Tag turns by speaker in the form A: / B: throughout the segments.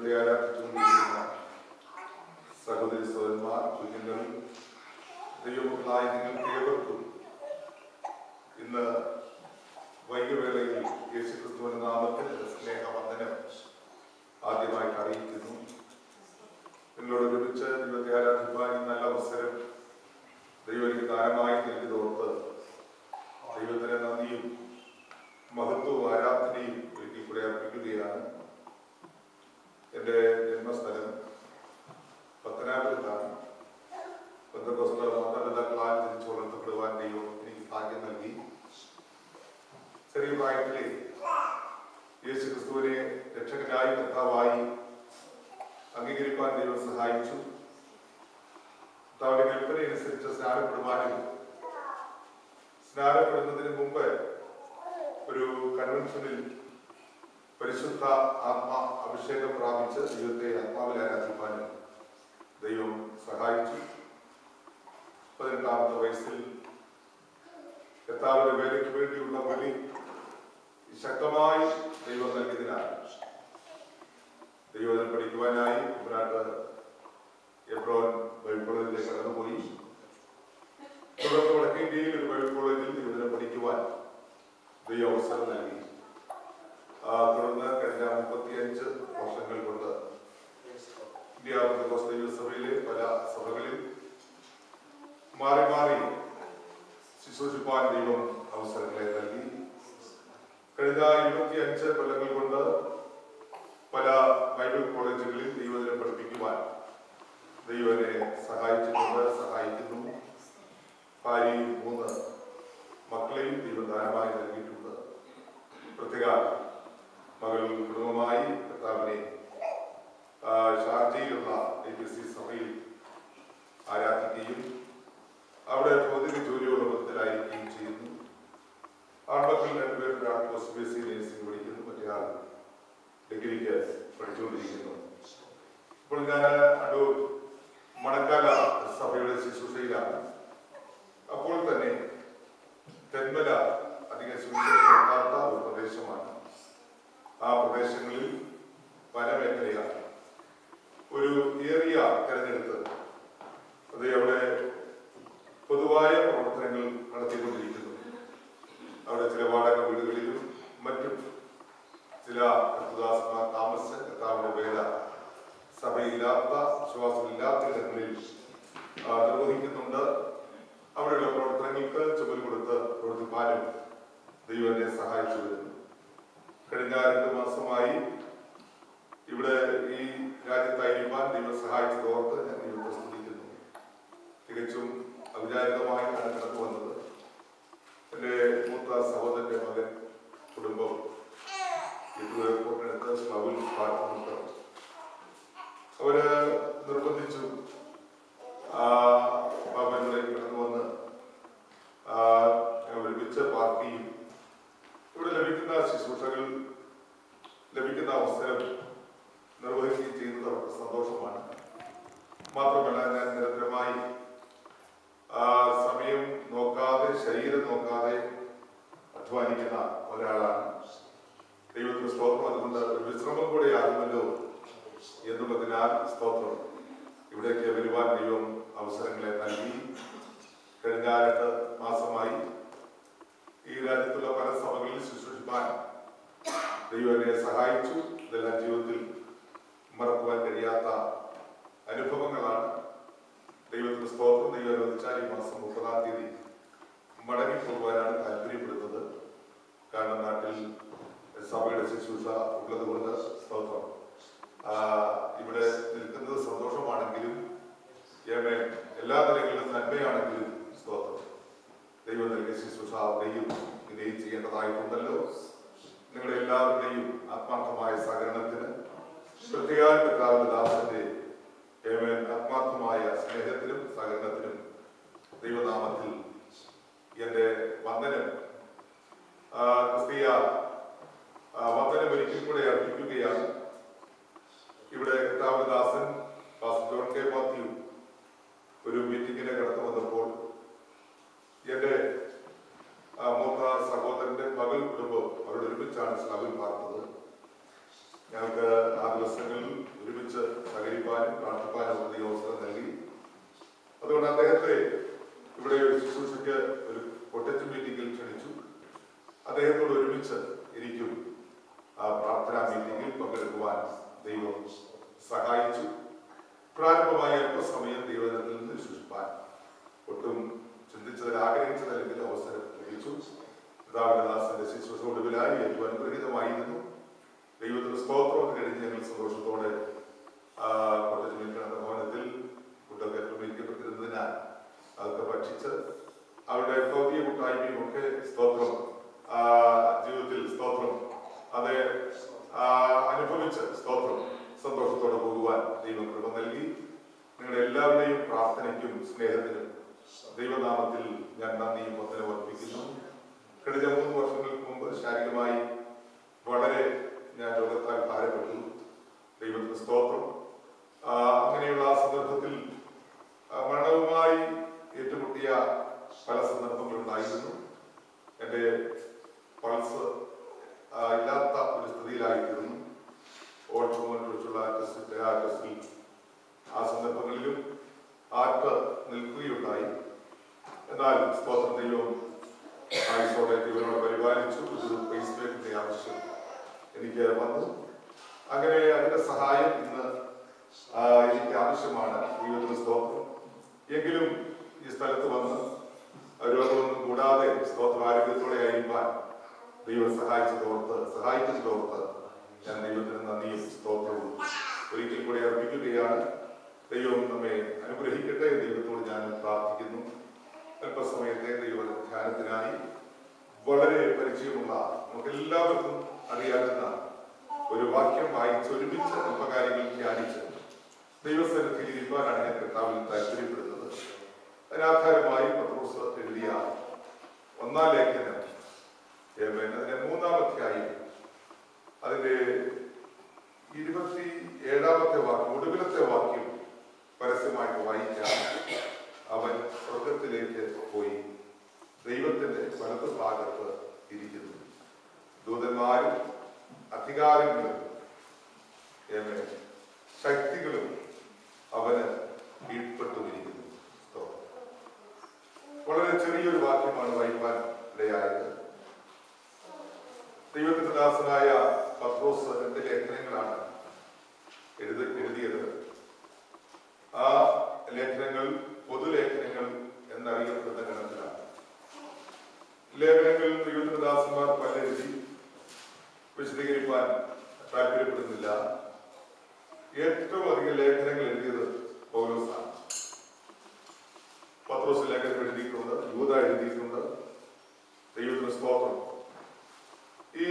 A: ദൈവത്തെ ആരാധിച്ചുകൊണ്ടിരിക്കുന്ന സഹോദരി സഹോദരന്മാർ കുഞ്ഞുങ്ങൾ ദൈവമക്കളായ നിങ്ങൾക്ക് ഏവർക്കും ഇന്ന് വൈകുവേളയിൽ യേശു ക്രിസ്തുവിന്റെ നാമത്തിൽ സ്നേഹവന്ദനം ആദ്യമായിട്ട് അറിയിക്കുന്നു നിങ്ങളോട് ഒരുമിച്ച് ദൈവത്തെ ആരാധിക്കുവാൻ ഈ നല്ല അവസരം ദൈവം എനിക്ക് ദാനമായി നൽകിയതോർത്ത് ദൈവത്തിന് നന്ദിയും മഹത്വവും ആരാധനയും ഒരിക്കൽ കൂടെ അർപ്പിക്കുകയാണ് എൻ്റെ ജന്മസ്ഥലം പത്തനാപുരത്താണ് ബന്ധുക്കോസ്ത മാതാപിതാക്കളാൽ ജനിച്ചു വളർത്തപ്പെടുവാൻ ദൈവം എനിക്ക് ഭാഗ്യം നൽകി ചെറിയ പ്രായത്തിലെ യേശു ക്രിസ്തുവിനെ രക്ഷകനായി കർത്താവായി അംഗീകരിക്കാൻ ദൈവം സഹായിച്ചു കർത്താവിന്റെ കൽപ്പന അനുസരിച്ച് സ്നാനപ്പെടുവാനും സ്നാനപ്പെടുന്നതിന് മുമ്പ് ഒരു കൺവെൻഷനിൽ പരിശുദ്ധ ആത്മ അഭിഷേകം പ്രാപിച്ച് ദൈവത്തെ ആത്മാവിൽ ആരാധിക്കാനും ദൈവം സഹായിച്ചു പതിനെട്ടാമത്തെ വയസ്സിൽ കർത്താവിന്റെ വേലയ്ക്ക് വേണ്ടിയുള്ള ബലി ശക്തമായി ദൈവം നൽകിയതിനാൽ ദൈവത്തിൽ പഠിക്കുവാനായി കുമ്പനാട്ട് എബ്രോൻ ബൈബിൾ കോളേജിലേക്ക് കടന്നുപോയി തുടർന്ന് വടക്കേ ഇന്ത്യയിൽ ഒരു ബൈബിൾ കോളേജിൽ ദൈവത്തിനെ പഠിക്കുവാൻ ദൈവം അവസരം നൽകി ആ, തുടർന്ന് കഴിഞ്ഞ മുപ്പത്തിയഞ്ച് വർഷങ്ങൾ കൊണ്ട് ഇന്ത്യ പെന്തക്കോസ്ത് ദൈവസഭയിലെ പല സഭകളിൽ മാറി മാറി ശുശ്രൂഷിപ്പാൻ ദൈവം അവസരങ്ങളെ നൽകി കഴിഞ്ഞ ഇരുപത്തിയഞ്ച് കൊല്ലങ്ങൾ കൊണ്ട് പല ബൈബിൾ കോളേജുകളിൽ ദൈവത്തിനെ പഠിപ്പിക്കുവാൻ ദൈവനെ സഹായിച്ചിട്ടുണ്ട് സഹായിക്കുന്നു ഭാര്യയും മൂന്ന് മക്കളെയും ദൈവം ധാരാളമായി നൽകിയിട്ടുണ്ട് പ്രത്യേക മകൾ കുടുംബമായി കർത്താവിനെ ആ, ഷാർജയിലുള്ള എ പി സി സഭയിൽ ആരാധിക്കുകയും അവിടെ ഭൗതിക ജോലിയോട് ബന്ധത്തിലായിരിക്കുകയും ചെയ്യുന്നു ആൺമക്കൾ രണ്ടുപേർ ഒരാൾ post B S C nursing പഠിക്കുന്നു മറ്റേയാൾ ഡിഗ്രിക്ക് പഠിച്ചുകൊണ്ടിരിക്കുന്നു ഇപ്പോൾ ഞാൻ അടൂർ മണക്കാല സഭയുടെ ശുശ്രൂഷയിലാണ് അപ്പോൾ തന്നെ തെന്മല അധികം സുവിശേഷമെത്താത്ത ഒരു പ്രദേശമാണ് ആ പ്രദേശങ്ങളിൽ വനമേഖലയാണ് ഒരു ഏരിയ തിരഞ്ഞെടുത്ത് അത് അവിടെ പൊതുവായ പ്രവർത്തനങ്ങൾ നടത്തിക്കൊണ്ടിരിക്കുന്നു അവിടെ ചില വാടക വീടുകളിലും മറ്റും ചില കർത്തദാസന്മാർ താമസിച്ച കർത്താവിന്റെ വേല സഭയില്ലാത്ത വിശ്വാസമില്ലാത്ത ഇടങ്ങളിൽ ആ, നിർവഹിക്കുന്നുണ്ട് അവിടെയുള്ള പ്രവർത്തനങ്ങൾക്ക് ചുമൽ കൊടുത്ത് പ്രവർത്തിപ്പാനും ദൈവം എന്നെ സഹായിച്ചു വരുന്നു കഴിഞ്ഞ രണ്ട് മാസമായി ഇവിടെ ഈ രാജ്യത്തായിരിക്കാൻ ദൈവം സഹായിച്ചത് ഓർത്ത് ഞാൻ ദൈവത്തെ സ്തുതിക്കുന്നു തികച്ചും അവിചാരിതമായിട്ടാണ് കടന്നു വന്നത് എൻ്റെ മൂത്ത സഹോദരന്റെ മകൻ കുടുംബം ഇത് എയർപോർട്ടിനടുത്ത് സ്ലവിൽ പാർക്കുന്നുണ്ട് അവര് നിർബന്ധിച്ചു ആ, ബാബയുടെ കടന്നു വന്ന് ആ, ഞങ്ങൾ ഒരുമിച്ച് പാർക്ക് ചെയ്യും ഇവിടെ ലഭിക്കുന്ന ശുശ്രൂഷകൾ ലഭിക്കുന്ന അവസരം നിർവഹിക്കുകയും ചെയ്യുന്നത് അവർക്ക് സന്തോഷമാണ് മാത്രമല്ല ഞാൻ നിരന്തരമായി ആ, സമയം നോക്കാതെ ശരീരം നോക്കാതെ അധ്വാനിക്കുന്ന ഒരാളാണ് ദൈവത്തിന് സ്തോത്രം അതുകൊണ്ട് ഒരു വിശ്രമം കൂടെ ആകുമല്ലോ എന്നുള്ളതിനാൽ സ്തോത്രം ഇവിടേക്ക് വരുവാൻ ദൈവം അവസരങ്ങളെ നൽകി കഴിഞ്ഞ രണ്ട് മാസമായി ഈ രാജ്യത്തുള്ള പല സഭകളിൽ ശുശ്രൂഷിപ്പാൻ ദൈവം എന്നെ സഹായിച്ചു ഇതെല്ലാം ജീവിതത്തിൽ മറക്കുവാൻ കഴിയാത്ത അനുഭവങ്ങളാണ് ദൈവത്തിന് സ്തോത്രം ദൈവം അനുവദിച്ചാൽ ഈ മാസം മുപ്പതാം തീയതി മടങ്ങി പോകുവാനാണ് താല്പര്യപ്പെടുന്നത് കാരണം നാട്ടിൽ സഭയുടെ ശുശ്രൂഷ ഉള്ളത് കൊണ്ട് സ്തോത്രം ആ, ഇവിടെ നിൽക്കുന്നത് സന്തോഷമാണെങ്കിലും ഏമേ എല്ലാ നിലകളിലും നന്മയാണെങ്കിലും സ്തോത്രം ദൈവം നൽകിയ ശുശ്രൂഷ അവിടെയും ഇനിയും ചെയ്യേണ്ടതായിട്ടുണ്ടല്ലോ നിങ്ങളുടെ എല്ലാവരുടെയും ആത്മാർത്ഥമായ സഹകരണത്തിന് പ്രത്യേക കർത്താവിന്റെ ദാസന്റെ ഏമേൻ ആത്മാർത്ഥമായ സ്നേഹത്തിനും സഹകരണത്തിനും ദൈവനാമത്തിൽ എന്റെ വന്ദനം ആ, ക്രിസ്തീയ ആ, വന്ദനം ഒരിക്കൽ കൂടെ അർപ്പിക്കുകയാണ് ഇവിടെ കർത്താവിന്റെ ദാസൻ പാസ്റ്റർ ജോൺ കെ മാത്യു ഒരു മീറ്റിംഗിനെ കടന്നു വന്നപ്പോൾ എന്റെ ആ, മൂത്ത സഹോദരന്റെ മകൾ കുടുംബം അവരോട് ഒരുമിച്ചാണ് സ്ലവിൽ പാർത്തത് ഞങ്ങൾക്ക് ആ ദിവസങ്ങളിൽ അദ്ദേഹത്തെ ഇവിടെ ഒരു ശുശ്രൂഷയ്ക്ക് ഒരു പൊട്ടറ്റ് മീറ്റിംഗിൽ ക്ഷണിച്ചു അദ്ദേഹത്തോട് ഒരുമിച്ച് എനിക്കും ആ പ്രാർത്ഥനാ മീറ്റിംഗിൽ പങ്കെടുക്കുവാൻ ദൈവം സഹായിച്ചു പ്രാരംഭമായ അല്പസമയം ദൈവജനത്തിൽ നിന്ന് വിശ്വസിപ്പാൻ ഒട്ടും ചിന്തിച്ചതിൽ ആഗ്രഹിച്ചതല്ലെങ്കിൽ അവസരം ലഭിച്ചു പിതാവിന്റെ ദാസന്റെ ശുശ്രൂഷ ഒടുവിലായി ഏറ്റവും അനുഗ്രഹീതമായിരുന്നു ദൈവത്തിന്റെ സ്തോത്രം അത് കഴിഞ്ഞ് ഞങ്ങൾ സന്തോഷത്തോടെ ആ കൊട്ടച്ചുമിക്കുന്ന ഭവനത്തിൽ ഫുഡൊക്കെ ക്രമീകരിക്കപ്പെട്ടിരുന്നതിനാൽ അതൊക്കെ ഭക്ഷിച്ച് അവരുടെ ഭൗതിക കൂട്ടായ്മയും ഒക്കെ സ്തോത്രം ആ, ജീവിതത്തിൽ സ്തോത്രം അത് ആ, അനുഭവിച്ച് സ്തോത്രം സന്തോഷത്തോടെ പോകുവാൻ ദൈവം കൃപ നൽകി നിങ്ങളുടെ എല്ലാവരുടെയും പ്രാർത്ഥനയ്ക്കും സ്നേഹത്തിനും ദൈവനാമത്തിൽ ഞാൻ നന്ദിയും വന്ദനം അർപ്പിക്കുന്നു കഴിഞ്ഞ മൂന്ന് വർഷങ്ങൾക്ക് മുമ്പ് ശാരീരികമായി വളരെ ഞാൻ രോഗത്താൽ ഭാരപ്പെട്ടു ദൈവത്തിന് സ്തോത്രം ആ, അങ്ങനെയുള്ള ആ സന്ദർഭത്തിൽ ആ, മരണവുമായി ഏറ്റുമുട്ടിയ പല സന്ദർഭങ്ങളുണ്ടായിരുന്നു എൻ്റെ പൾസ് ആ, ഇല്ലാത്ത ഒരു സ്ഥിതിയിലായിരുന്നു ഓട്ടോമോനെ കുറിച്ചുള്ള ടെസ്റ്റിന്റെ ആ ടെസ്റ്റിൽ ആ സന്ദർഭങ്ങളിലും ആർക്ക് നിൽക്കുകയുണ്ടായി എന്നാൽ സ്തോത്രം ദൈവം ആയുസോടെ ജീവനോടെ പരിപാലിച്ചു ഒരു പേസ് മേക്കിന്റെ ആവശ്യം എനിക്ക് വന്നു അങ്ങനെ അതിന്റെ സഹായം ഇന്ന് ആ, എനിക്ക് ആവശ്യമാണ് ദൈവത്തിന് സ്തോത്രം എങ്കിലും ഈ സ്ഥലത്ത് വന്ന് രോഗമൊന്നും കൂടാതെ സ്തോത്രം ആരോഗ്യത്തോടെ ആയിരിക്കാൻ ദൈവം സഹായിച്ചതോർത്ത് സഹായിച്ചതോർത്ത് ഞാൻ ദൈവത്തിന് നന്ദിയും സ്തോത്രവും ഒരിക്കൽ കൂടി അർപ്പിക്കുകയാണ് ദൈവം നമ്മെ അനുഗ്രഹിക്കട്ടെ ദൈവത്തോട് ഞാൻ പ്രാർത്ഥിക്കുന്നു അല്പസമയത്തെ ദൈവ ധ്യാനത്തിനായി വളരെ പരിചയമുള്ള നമുക്ക് എല്ലാവർക്കും അറിയാവുന്ന ഒരു വാക്യം വായിച്ച് ഒരുമിച്ച് അല്പകാര്യങ്ങൾ ധ്യാനിച്ച് ദൈവസന്നിധിയിൽ ഇരിക്കാനാണ് ഞാൻ കർത്താവിൽ താല്പര്യപ്പെടുന്നത് അതിനാധാരമായി പത്രോസ് എഴുതിയ ഒന്നാം ലേഖനം ഏമേൻ, അതിന്റെ മൂന്നാം അധ്യായം അതിന്റെ ഇരുപത്തി ഏഴാമത്തെ വാക്യം ഒടുവിലത്തെ വാക്യം പരസ്യമായിട്ട് വായിച്ചാൽ അവൻ സ്വർഗത്തിലേക്ക് പോയി ദൈവത്തിന്റെ വലതു ഭാഗത്ത് ഇരിക്കുന്നു ദൂതന്മാരും അധികാരങ്ങളും ഏമേൻ, ശക്തികളും അവന് കീഴ്പ്പെട്ടുമിരിക്കുന്നു സ്തോത്രം. വളരെ ചെറിയൊരു വാക്യമാണ് വായിക്കാൻ ഇടയായത് ദൈവത്തിന്റെ ദാസനായ പത്രോസ് രണ്ട് ലേഖനങ്ങളാണ് എഴുതി എഴുതിയത് ആ ലേഖനങ്ങൾ പൊതുലേഖനങ്ങൾ എന്നറിയപ്പെടുന്ന ഗണത്തിലാണ് ലേഖനങ്ങൾ ദൈവത്തിന്റെ ദാസന്മാർ പലരെഴുതി വിശദീകരിക്കാൻ താല്പര്യപ്പെടുന്നില്ല ഏറ്റവും അധികം ലേഖനങ്ങൾ എഴുതിയത് പൗലോസാണ് പത്രോസ് ലേഖനം എഴുതിയിട്ടുണ്ട് യൂത എഴുതിയിട്ടുണ്ട് ദൈവത്തിന് സ്തോത്രം ഈ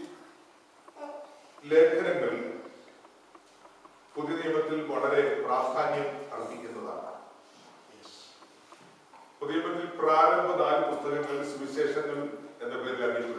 A: ലേഖനങ്ങൾ പുതിയ നിയമത്തിൽ വളരെ പ്രാധാന്യം അർഹിക്കുന്നതാണ് പുതിയ നിയമത്തിൽ പ്രാരംഭ നാല് പുസ്തകങ്ങൾ സുവിശേഷങ്ങൾ എന്ന പേരിൽ അറിയപ്പെടുന്നു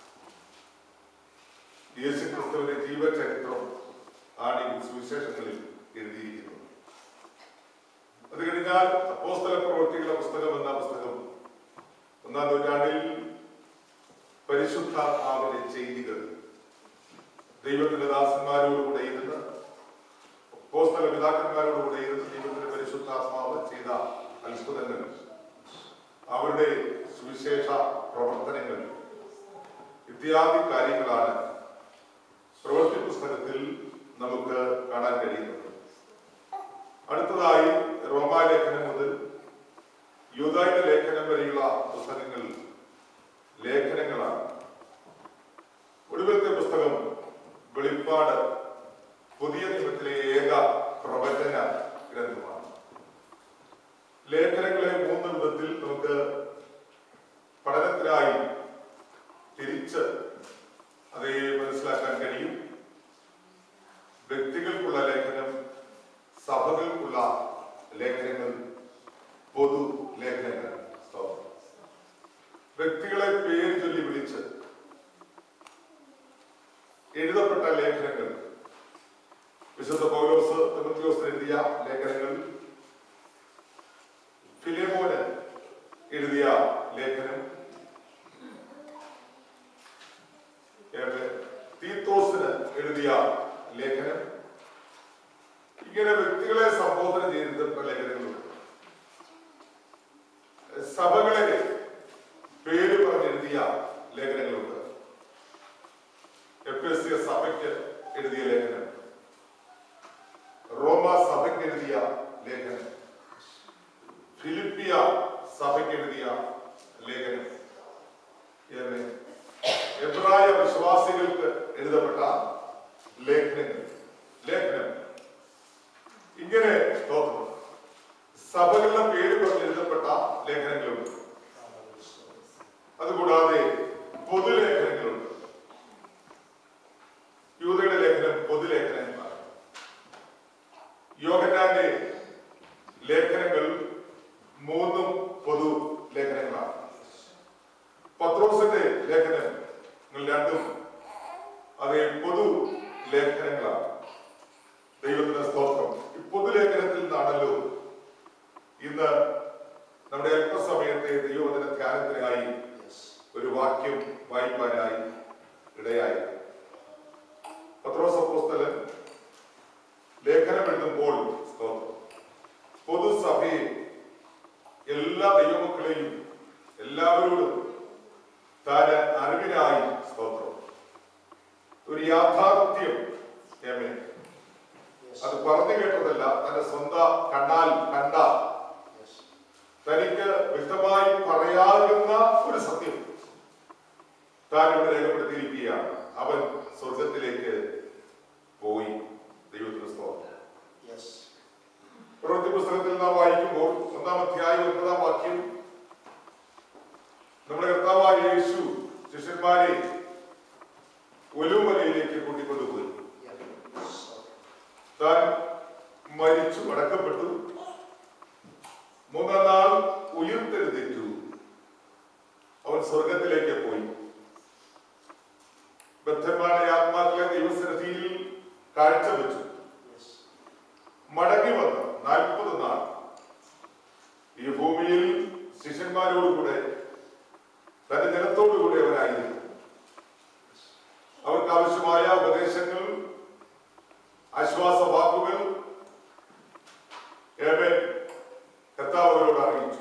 A: യേശു ക്രിസ്തുവിന്റെ ജീവചരിത്രം ആണ് ഈ സുവിശേഷങ്ങളിൽ എഴുതിയിരിക്കുന്നത് അത് കഴിഞ്ഞാൽ അപ്പോസ്തല പ്രവൃത്തികളുടെ പുസ്തകം എന്ന പുസ്തകം ഒന്നാം നൂറ്റാണ്ടിൽ പരിശുദ്ധാത്മാവിന്റെ ചെയ്തികൾ ദൈവത്തിന്റെ ദാസന്മാരോടുകൂടെ ഇരുന്ന് അപ്പോസ്തല പിതാക്കന്മാരോടുകൂടെ ഇരുന്ന് ദൈവത്തിന്റെ പരിശുദ്ധാത്മാവ് ചെയ്ത അത്ഭുതങ്ങൾ അവരുടെ സുവിശേഷ പ്രവർത്തനങ്ങൾ ഇത്യാദി കാര്യങ്ങളാണ് പ്രവൃത്തി പുസ്തകത്തിൽ നമുക്ക് കാണാൻ കഴിയുന്നത് അടുത്തതായി റോമാലേഖനം മുതൽ യൂതായുടെ ലേഖനം വരെയുള്ള പുസ്തകങ്ങൾ ലേഖനങ്ങളാണ് ഒടുവിലത്തെ പുസ്തകം വെളിപ്പാട് പുതിയ നിയമത്തിലെ ഏക പ്രവചന ഗ്രന്ഥമാണ് ലേഖനങ്ങളെ മൂന്ന് വിധത്തിൽ നമുക്ക് പഠനത്തിനായി തിരിച്ച് അത് മനസ്സിലാക്കാൻ കഴിയും വ്യക്തികൾക്കുള്ള ലേഖനം സഭകൾക്കുള്ള ലേഖനങ്ങൾ പൊതു ലേഖനങ്ങൾ സ്തോത്രം. വ്യക്തികളെ പേര് ചൊല്ലി വിളിച്ച് എഴുതപ്പെട്ട ലേഖനങ്ങൾ വിശുദ്ധ പൗലോസ് തിമോത്തിയോസ് എഴുതിയ ലേഖനങ്ങൾ ഫിലേമോന് എഴുതിയ ലേഖനം ഏത്? തീത്തോസിന് എഴുതിയ ലേഖനം ഇങ്ങനെ വ്യക്തികളെ സംബോധന ചെയ്തിട്ടുള്ള ലേഖനങ്ങളുണ്ട് സഭകളെ പേര് പറഞ്ഞെഴുതിയ ലേഖനങ്ങളുണ്ട് എഫ് എസ് സി സഭയ്ക്ക് എഴുതിയ ലേഖനം റോമ സഭയ്ക്ക് എഴുതിയ ലേഖനം ഫിലിപ്പിയ സഭയ്ക്ക് എഴുതിയ ലേഖനം ഏത്? എബ്രായ വിശ്വാസികൾക്ക് എഴുതപ്പെട്ട ലേഖനങ്ങൾ ലേഖനം ഇങ്ങനെ സ്തോത്രം സഭകളുടെ പേര് പറഞ്ഞ് എഴുതപ്പെട്ട ലേഖനങ്ങളുണ്ട് അതുകൂടാതെ പൊതുലേഖനങ്ങളുണ്ട് യൂതയുടെ ലേഖനം പൊതുലേഖനങ്ങളാണ് യോഗനാന്റെ ലേഖനങ്ങൾ മൂന്നും പൊതു ലേഖനങ്ങളാണ് പത്രോസിന്റെ ലേഖനങ്ങൾ രണ്ടും അതേ പൊതു ലേഖനങ്ങളാണ് ദൈവത്തിന്റെ സ്തോത്രം ഈ പൊതുലേഖനത്തിൽ നിന്നാണല്ലോ ഇന്ന് നമ്മുടെ അല്പസമയത്തെ ദൈവവചന ധ്യാനത്തിനായി ഒരു വാക്യം വായിക്കാനായി ഇടയായി പത്രോസ് അപ്പോസ്തലൻ ലേഖനം എഴുതുമ്പോൾ സ്തോത്രം പൊതുസഭയെ എല്ലാ ദൈവമക്കളെയും എല്ലാവരോടും താൻ അറിവിനായി സ്തോത്രം ഒരു യാഥാർത്ഥ്യം ഏമേ അത് പറഞ്ഞു കേട്ടതല്ല തന്റെ സ്വന്തം കണ്ണാൽ കണ്ട തനിക്ക് വ്യക്തമായി പറയാവുന്ന ഒരു സത്യം താൻ ഇവിടെ രേഖപ്പെടുത്തിയിരിക്കുകയാണ് അവൻ സ്വർഗത്തിലേക്ക് പോയി ദൈവത്തിന് സ്തോത്രം പ്രവൃത്തി പുസ്തകത്തിൽ നാം വായിക്കുമ്പോൾ ഒന്നാം അധ്യായം ഒൻപതാം വാക്യം നമ്മുടെ കർത്താവായ യേശു ശിഷ്യന്മാരെ ഒലുമലയിലേക്ക് കൂട്ടിക്കൊണ്ടുപോയി താൻ മരിച്ചു അടക്കപ്പെട്ടു മൂന്നാം നാൾ ഉയർത്തെഴുന്നേറ്റു അവൻ സ്വർഗത്തിലേക്ക് പോയി ബദ്ധന്മാരുടെ ആത്മാക്കളെ ദൈവസന്നിധിയിൽ കാഴ്ചവെച്ചു മടങ്ങി വന്ന് നാൽപ്പത് നാൾ ഈ ഭൂമിയിൽ ശിഷ്യന്മാരോടുകൂടെ തന്റെ ജനത്തോടുകൂടെ അവരായിരുന്നു അവർക്ക് ആവശ്യമായ ഉപദേശങ്ങൾ ആശ്വാസ വാക്കുകൾ ഏവൻ കർത്താവ് അവരോട് അറിയിച്ചു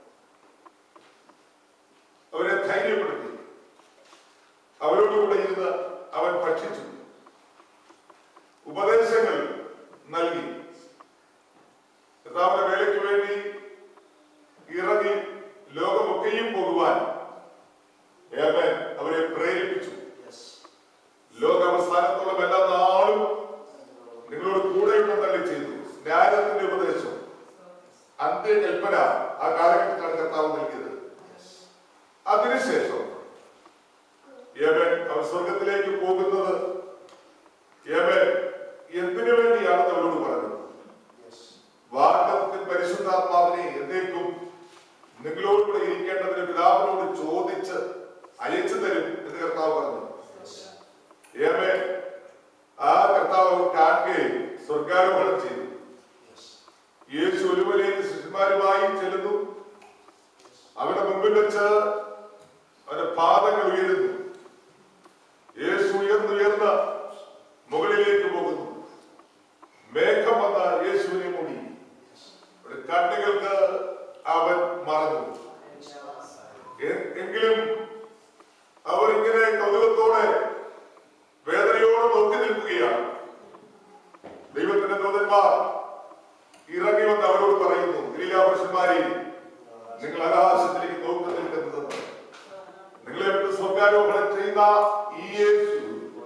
A: അവരെ ധൈര്യപ്പെടുത്തി അവരോടുകൂടെ ഇരുന്ന് അവൻ ഭക്ഷിച്ചു ഉപദേശങ്ങൾ നൽകി കർത്താവിന്റെ വേലയ്ക്ക് വേണ്ടി ഇറങ്ങി ലോകമൊക്കെയും പോകുവാൻ ഏവൻ അവരെ പ്രേരിപ്പിച്ചു ലോകാവസാനത്തോളം എല്ലാ നാളും നിങ്ങളോട് കൂടെയുണ്ടെന്നല്ലേ ചെയ്തു ജ്ഞാനത്തിന്റെ ഉപദേശം അന്ത്യകൽപ്പന ആ കാലഘട്ടത്തിലാണ് കർത്താവ് നൽകിയത് അതിനുശേഷം യവൻ അവൻ സ്വർഗത്തിലേക്ക് പോകുന്നത് യവൻ എന്തിനു വേണ്ടിയാണെന്ന് അവരോട് പറഞ്ഞത് വാഗ്ദത്തത്തിൽ പരിശുദ്ധാത്മാവിനെ എന്നേക്കും നിങ്ങളോടുകൂടെ ഇരിക്കേണ്ടതിന് പിതാവിനോട് ചോദിച്ച് അയച്ചു തരും എന്ന് കർത്താവ് പറഞ്ഞു ഏമേ ആ കർത്താവ് അവർ കാണുകയും സ്വർഗാരോഹണം ചെയ്തു യേശു ഒരുവലേക്ക് ശിഷ്യന്മാരുമായി ചെല്ലുന്നു അവരുടെ മുമ്പിൽ വെച്ച് അവന്റെ പാദങ്ങൾ ഉയരുന്നു യേശു ഉയർന്നുയർന്ന് മുകളിലേക്ക് പോകുന്നു മേഘം വന്ന യേശുവിനെ മൂടി അവരുടെ കണ്ണുകൾക്ക് അവൻ മറന്നു എ- എങ്കിലും അവർ ഇങ്ങനെ കൗതുകത്തോടെ വേദനയോടെ നോക്കി നിൽക്കുകയാണ് ദൈവത്തിന്റെ ദൂതന്മാർ ഇറങ്ങി വന്ന് അവരോട് പറയുന്നു ഗലീലാപുരുഷന്മാരെ നിങ്ങൾ ആകാശത്തിലേക്ക് നോക്കി നിൽക്കുന്നത് നിങ്ങളെ വിട്ട് സ്വർഗാരോഹണം ചെയ്ത ഈ യേശു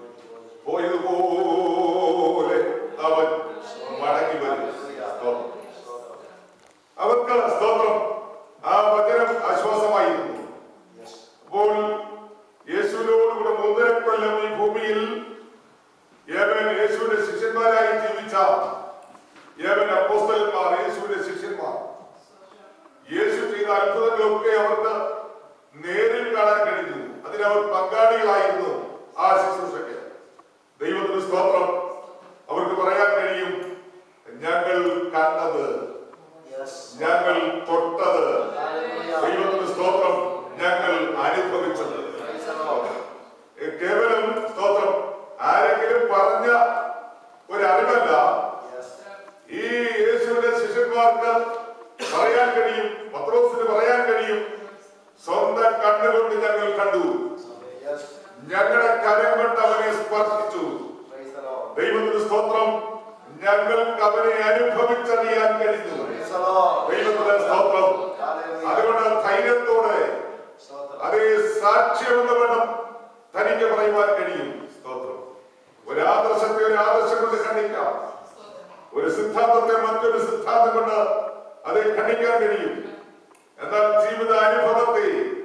A: പോയതുപോലെ അവൻ മടങ്ങി വരും സ്തോത്രം. അവർക്ക് സ്തോത്രം ആ വചനം ആശ്വാസമായിരുന്നു അപ്പോൾ യേശുവിനോടുകൂടെ മൂന്നര കൊല്ലം ഈ ഭൂമിയിൽ ഏവൻ യേശുവിന്റെ ശിഷ്യന്മാരായി ജീവിച്ച ഏവൻ അപ്പോസ്തലന്മാർ യേശുവിന്റെ ശിഷ്യന്മാർ യേശു ചെയ്ത അത്ഭുതങ്ങളൊക്കെ അവർക്ക് നേരിൽ കാണാൻ കഴിഞ്ഞു അതിനവർ പങ്കാളികളായിരുന്നു ആ ശുശ്രൂഷയ്ക്ക് ദൈവത്തിന് സ്തോത്രം ഞങ്ങളുടെ കരം കൊണ്ട് അവനെ സ്പർശിച്ചു
B: Praise the Lord.
A: ദൈവത്തിന് സ്തോത്രം ഞങ്ങൾക്ക് അവനെ അനുഭവിച്ചറിയാൻ കഴിഞ്ഞു
B: Praise the Lord.
A: ദൈവത്തിന് സ്തോത്രം
B: Hallelujah.
A: അതുകൊണ്ട് ധൈര്യത്തോടെ
B: സ്തോത്രം.
A: അതേ സാക്ഷ്യമെന്ന് വേണം തനിക്ക് പറയുവാൻ കഴിയും സ്തോത്രം ഒരു ആദർശത്തെ ഒരു ആദർശം കൊണ്ട് ഖണ്ഡിക്കാം ഒരു സിദ്ധാന്തത്തെ മറ്റൊരു സിദ്ധാന്തം കൊണ്ട് അത് ഖണ്ഡിക്കാൻ കഴിയും എന്നാൽ ജീവിത അനുഭവത്തെ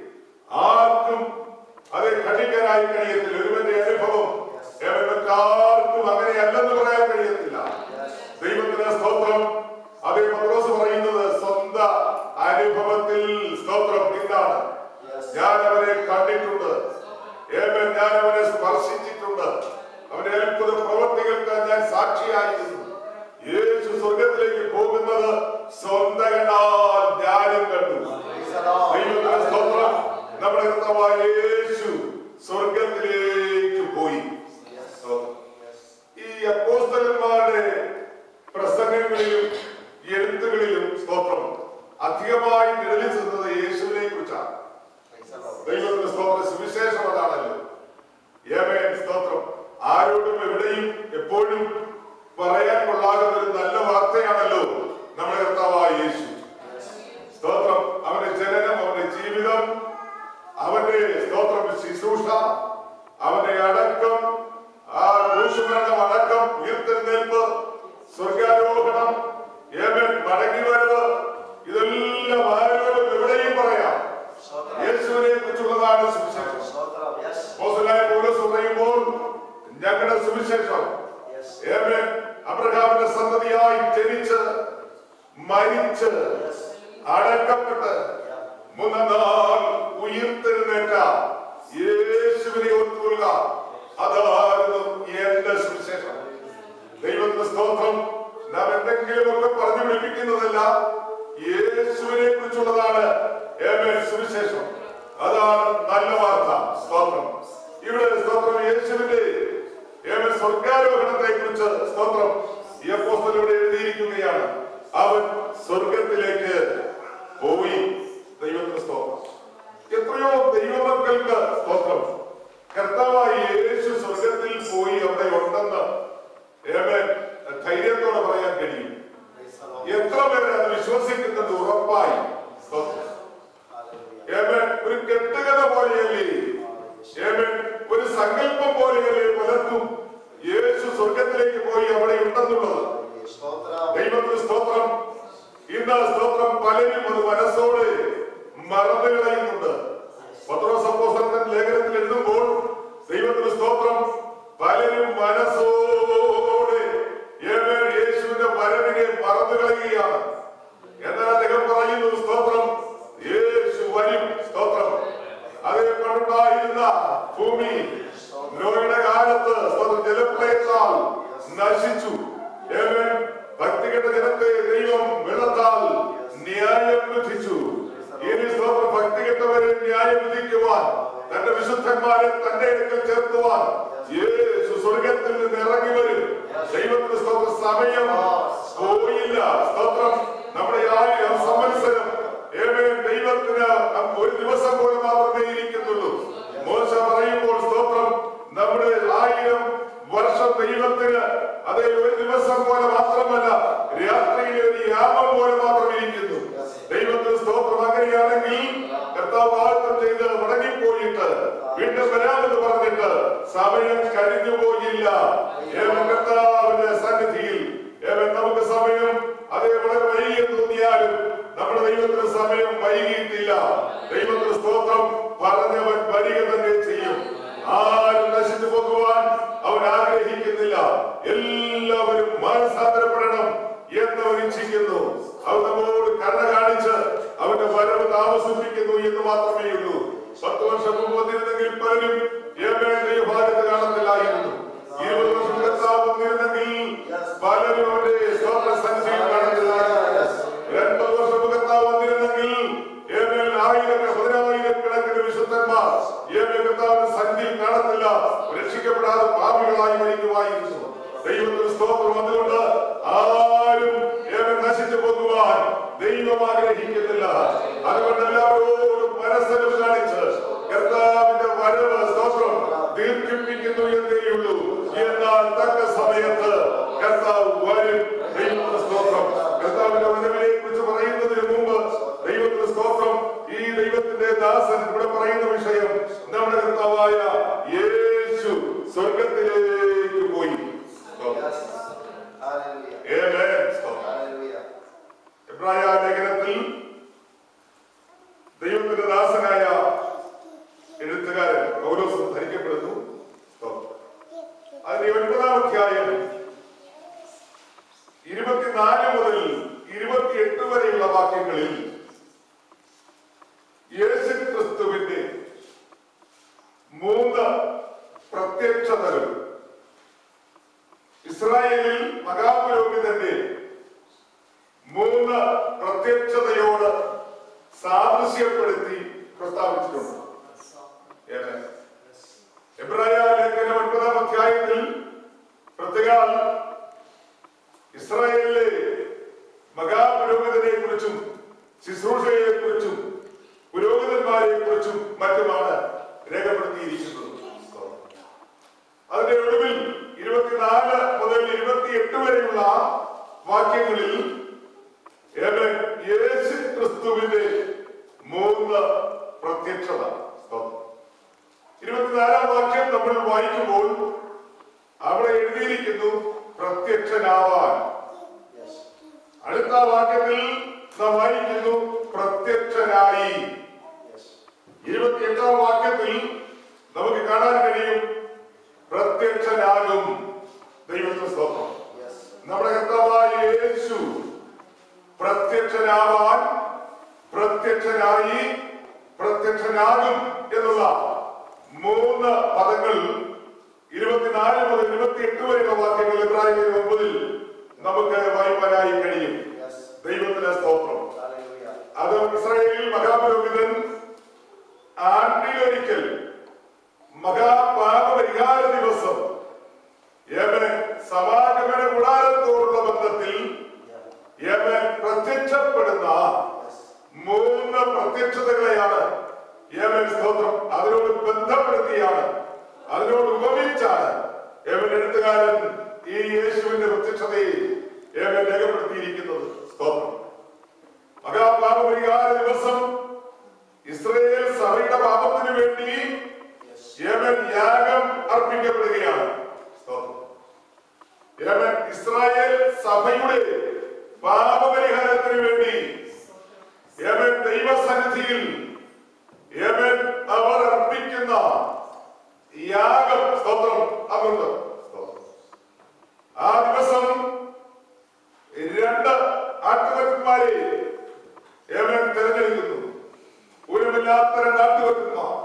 A: ആർക്കും അത് ഖണ്ഡിക്കാനായി കഴിയത്തില്ല ഒരുവന്റെ അനുഭവം മറ്റാർക്കും അങ്ങനെയല്ലെന്ന് പറയാൻ കഴിയത്തില്ല ദൈവത്തിന് സ്തോത്രം അതേ പത്രോസ് പറയുന്നത് സ്വന്തം അനുഭവത്തിൽ സ്തോത്രം ഇതാണ്
B: Yes.
A: ഞാൻ അവനെ കണ്ടിട്ടുണ്ട് ഏവൻ ഞാൻ അവനെ സ്പർശിച്ചിട്ടുണ്ട് അവന്റെ അത്ഭുത പ്രവർത്തികൾക്ക് ഞാൻ സാക്ഷിയായിരുന്നു യേശു സ്വർഗത്തിലേക്ക് പോകുന്നത് സ്വന്തം കണ്ടാൽ ഞാനും കണ്ടു
B: Praise the Lord.
A: ദൈവത്തിന്റെ സ്തോത്രം നമ്മുടെ കർത്താവായ യേശു സ്വർഗത്തിലേക്ക് പോയി
B: Yes.
A: സ്തോത്രം.
B: Yes.
A: ഈ അപ്പോസ്തലന്മാരുടെ പ്രസംഗങ്ങളിലും എഴുത്തുകളിലും സ്തോത്രം അധികമായി നിഴലിച്ചത് യേശുവിനെ കുറിച്ചാണ്
B: Praise the Lord.
A: ദൈവത്തിന്റെ സ്തോത്ര സുവിശേഷം അതാണല്ലോ ഏമേൻ സ്തോത്രം ആരോടും എവിടെയും എപ്പോഴും പറയാൻ കൊള്ളാകുന്ന ഒരു നല്ല വാർത്തയാണല്ലോ നമ്മുടെ കർത്താവായ യേശു സ്തോത്രം അവന്റെ ജനനം അവന്റെ ജീവിതം അവന്റെ സ്തോത്രം ശുശ്രൂഷ അവന്റെ അടക്കം ആ ക്രൂശുമരണം അടക്കം ഉയർത്തെഴുന്നേൽപ്പ് സ്വർഗാരോഹണം ഏമൻ മടങ്ങി വരവ് ഇതെല്ലാം ആരോടും എവിടെയും പറയാം
B: സ്തോത്രം.
A: യേശുവിനെ കുറിച്ചുള്ളതാണ് സുവിശേഷം
B: സ്തോത്രം. Yes.
A: അപ്പോസ്തലനായ പൗലോസ് പറയുമ്പോൾ ഞങ്ങളുടെ സുവിശേഷം
B: Yes.
A: ഏമേൻ അബ്രഹാമിന്റെ സന്തതിയായി ജനിച്ച് മരിച്ച്
B: Yes.
A: അടക്കപ്പെട്ട്
B: Yeah.
A: മൂന്നാം നാൾ ഉയർത്തെഴുന്നേറ്റ യേശുവിനെ ഓർത്തുകൊള്ളുക അതായിരുന്നു എന്റെ സുവിശേഷം ദൈവത്തിന്റെ സ്തോത്രം നാം എന്തെങ്കിലുമൊക്കെ പറഞ്ഞു വിളിപ്പിക്കുന്നതല്ല യേശുവിനെ കുറിച്ചുള്ളതാണ് ഏമേൻ സുവിശേഷം അതാണ് നല്ല വാർത്ത സ്തോത്രം ഇവിടെ സ്തോത്രം യേശുവിന്റെ ഏമേൻ സ്വർഗാരോഹണത്തെ കുറിച്ച് സ്തോത്രം ഈ അപ്പോസ്തലൻ ഇവിടെ എഴുതിയിരിക്കുകയാണ് അവൻ സ്വർഗത്തിലേക്ക് പോയി ദൈവത്തിന്റെ സ്തോത്രം എത്രയോ ദൈവമക്കൾക്ക് സ്തോത്രം കർത്താവായ യേശു സ്വർഗത്തിൽ പോയി അവിടെ ഉണ്ടെന്ന് ഏമേൻ ധൈര്യത്തോടെ പറയാൻ കഴിയും
B: Praise the Lord.
A: എത്ര പേര് അത് വിശ്വസിക്കുന്നത് ഉറപ്പായി സ്തോത്രം.
B: Hallelujah.
A: ഏമേൻ ഒരു കെട്ടുകഥ പോലെയല്ലേ ഏമേൻ ഒരു സങ്കല്പം പോലെയല്ലേ പലർക്കും യേശു സ്വർഗത്തിലേക്ക് പോയി അവിടെ ഉണ്ടെന്നുള്ളത്
B: സ്തോത്രം.
A: ദൈവത്തിന് സ്തോത്രം ഇന്ന് സ്തോത്രം പലരും അത് മനസ്സോടെ മറന്നു കളയുന്നുണ്ട് പത്രോസ് അപ്പോസ്തലൻ ലേഖനത്തിൽ എഴുതുമ്പോൾ ദൈവത്തിന് സ്തോത്രം പലരും മനസ്സോടെ ഏവൻ യേശുവിന്റെ വരവിനെ മറന്നു കളയുകയാണ് എന്നാൽ അദ്ദേഹം പറയുന്നു സ്തോത്രം യേശു വരും സ്തോത്രം അതേ പണ്ടുണ്ടായിരുന്ന ഭൂമി നോയുടെ കാലത്ത് സ്തോത്രം ജലപ്രളയത്താൽ നശിച്ചു ഏവൻ ഭക്തികെട്ട ജനത്തെ ദൈവം വെള്ളത്താൽ ന്യായം വിധിച്ചു ഇനി സ്തോത്രം ഭക്തികെട്ടവരെ ന്യായം വിധിക്കുവാൻ തന്റെ വിശുദ്ധന്മാരെ തന്റെ അടുക്കൽ ചേർത്തുവാൻ യേശു സ്വർഗത്തിൽ നിന്ന് ഇറങ്ങി വരും ദൈവത്തിന്റെ സ്തോത്ര സമയം പോയില്ല സ്തോത്രം നമ്മുടെ ആയിരം സംവത്സരം ഏവൻ ദൈവത്തിന് നമുക്ക് ഒരു ദിവസം പോലെ മാത്രമേ ഇരിക്കുന്നുള്ളൂ മോശ പറയുമ്പോൾ സ്തോത്രം നമ്മുടെ ആയിരം വർഷം ദൈവത്തിന് അതേ ഒരു ദിവസം പോലെ മാത്രമല്ല രാത്രിയിലെ ഒരു യാമം പോലെ മാത്രം ഇരിക്കുന്നു ദൈവത്തിന് സ്തോത്രം അങ്ങനെയാണെങ്കിൽ കർത്താവ് വാഗ്ദത്തം ചെയ്ത് മടങ്ങിപ്പോയിട്ട് വീണ്ടും വരാമെന്ന് പറഞ്ഞിട്ട് സമയം കഴിഞ്ഞു പോയില്ല ഏവൻ കർത്താവിന്റെ സന്നിധിയിൽ ഏവൻ നമുക്ക് സമയം അതേ വളരെ വൈകിയെന്ന് തോന്നിയാലും നമ്മുടെ ദൈവത്തിന് സമയം വൈകിയിട്ടില്ല ദൈവത്തിന് സ്തോത്രം പറഞ്ഞവൻ വരിക തന്നെ ചെയ്യും ആരും നശിച്ചു പോകുവാൻ അവൻ ആഗ്രഹിക്കുന്നില്ല എല്ലാവരും മാനസാന്തരപ്പെടണം എന്നവൻ ഇച്ഛിക്കുന്നു അവൻ നമ്മോട് കരുണ കാണിച്ച് അവന്റെ വരവ് താമസിപ്പിക്കുന്നു എന്ന് മാത്രമേ ഉള്ളൂ പത്ത് വർഷം മുമ്പ് വന്നിരുന്നെങ്കിൽ പലരും ഏമേൻ ദൈവഭാഗത്ത് കാണത്തില്ലായിരുന്നു ഇരുപത് വർഷം കർത്താവ് വന്നിരുന്നെങ്കിൽ പലരും അവന്റെ സ്തോത്ര സന്നിധിയിൽ കാണത്തില്ലായിരുന്നു രണ്ടു വർഷം കർത്താവ് വന്നിരുന്നെങ്കിൽ ഏമേൽ ആയിരം പതിനായിരക്കണക്കിന് വിശുദ്ധന്മാർ ഏമേൽ കർത്താവിന്റെ സന്നിധിയിൽ കാണത്തില്ല രക്ഷിക്കപ്പെടാതെ പാപികളായി മരിക്കുമായിരുന്നു ദൈവത്തിന് സ്തോത്രം അതുകൊണ്ട് ആരും ഏവൻ നശിച്ചു പോകുവാൻ ദൈവം ആഗ്രഹിക്കുന്നില്ല അതുകൊണ്ട് എല്ലാവരോടും മനസ്സലിവ് കാണിച്ച് കർത്താവിന്റെ വരവ് സ്തോത്രം സമയത്ത് കർത്താവ് വരും ദൈവത്തിന്റെ സ്തോത്രം കർത്താവിന്റെ വരവിനെ കുറിച്ച് പറയുന്നതിന് മുമ്പ് ദൈവത്തിന്റെ സ്തോത്രം ഈ ദൈവത്തിന്റെ ദാസൻ ഇവിടെ പറയുന്ന വിഷയം നമ്മുടെ കർത്താവായ യേശു സ്വർഗത്തിലേക്ക് പോയി
B: Yes. Hallelujah.
A: Amen. സ്തോത്രം.
B: Hallelujah.
A: എബ്രായ ലേഖനത്തിൽ ദൈവത്തിന്റെ ദാസനായ എഴുത്തുകാരൻ പൗലോസ് ധരിക്കപ്പെടുന്നു സ്തോത്രം. അതിന്റെ ഒൻപതാം അധ്യായം ഇരുപത്തിനാല് മുതൽ ഇരുപത്തിയെട്ട് വരെയുള്ള വാക്യങ്ങളിൽ യേശു ക്രിസ്തുവിന്റെ മൂന്ന് പ്രത്യക്ഷതകൾ ഇസ്രായേലിൽ മഹാപുരോഹിതന്റെ മൂന്ന് പ്രത്യക്ഷതയോട് സാദൃശ്യപ്പെടുത്തി പ്രസ്താവിച്ചിട്ടുണ്ട് ഏത്? എബ്രായ ലേഖനം ഒൻപതാം അധ്യായത്തിൽ പ്രത്യേക ഇസ്രായേലിലെ മഹാപുരോഹിതനെ കുറിച്ചും ശുശ്രൂഷയെ കുറിച്ചും പുരോഹിതന്മാരെ കുറിച്ചും മറ്റുമാണ് രേഖപ്പെടുത്തിയിരിക്കുന്നത് അതിന്റെ ഒടുവിൽ ഇരുപത്തിനാല് മുതൽ ഇരുപത്തിയെട്ട് വരെയുള്ള വാക്യങ്ങളിൽ ഏവൻ യേശു ക്രിസ്തുവിന്റെ മൂന്ന് പ്രത്യക്ഷത സ്തോത്രം. ഇരുപത്തിനാലാം വാക്യം നമ്മൾ വായിക്കുമ്പോൾ അവിടെ എഴുതിയിരിക്കുന്നു പ്രത്യക്ഷനാവാൻ
B: Yes.
A: അടുത്ത വാക്യത്തിൽ നാം വായിക്കുന്നു പ്രത്യക്ഷനായി
B: Yes.
A: ഇരുപത്തിയെട്ടാം വാക്യത്തിൽ നമുക്ക് കാണാൻ കഴിയും പ്രത്യക്ഷനാകും ദൈവത്തിന്റെ സ്തോത്രം
B: Yes.
A: നമ്മുടെ കർത്താവായ യേശു പ്രത്യക്ഷനാവാൻ പ്രത്യക്ഷനായി പ്രത്യക്ഷനാകും എന്നുള്ള മൂന്ന് പദങ്ങൾ ഇരുപത്തിനാല് മുതൽ ഇരുപത്തിയെട്ട് വരെയുള്ള വാക്യങ്ങൾ ഇബ്രാഹിം ഒമ്പതിൽ നമുക്ക് വായിക്കാനായി കഴിയും
B: Yes.
A: ദൈവത്തിന്റെ സ്തോത്രം
B: Hallelujah.
A: അത് ഇസ്രായേലിൽ മഹാപുരോഹിതൻ ആണ്ടിലൊരിക്കൽ മഹാപാപപരിഹാര ദിവസം യമൻ സമാഗമന കൂടാരത്തോടുള്ള ബന്ധത്തിൽ
B: Yeah.
A: യമൻ പ്രത്യക്ഷപ്പെടുന്ന
B: Yes.
A: മൂന്ന് പ്രത്യക്ഷതകളെയാണ് യമൻ സ്തോത്രം അതിനോട് ബന്ധപ്പെടുത്തിയാണ് അതിനോട് ഉപമിച്ചാണ് യമൻ എഴുത്തുകാരൻ ഈ യേശുവിന്റെ പ്രത്യക്ഷതയെ യമൻ രേഖപ്പെടുത്തിയിരിക്കുന്നത് സ്തോത്രം മഹാപാപപരിഹാര ദിവസം ഇസ്രയേൽ സഭയുടെ പാപത്തിന് വേണ്ടി
B: Yes.
A: യമൻ യാഗം അർപ്പിക്കപ്പെടുകയാണ് സ്തോത്രം. യമൻ ഇസ്രായേൽ സഭയുടെ പാപപരിഹാരത്തിന് വേണ്ടി യമൻ ദൈവസന്നിധിയിൽ യമൻ അവർ അർപ്പിക്കുന്ന യാഗം സ്തോത്രം അതുണ്ട് സ്തോത്രം. ആ ദിവസം രണ്ട് ആട്ടുകൊറ്റന്മാരെ യമൻ തിരഞ്ഞെടുക്കുന്നു ഊരമില്ലാത്ത രണ്ട് ആട്ടുകൊറ്റന്മാർ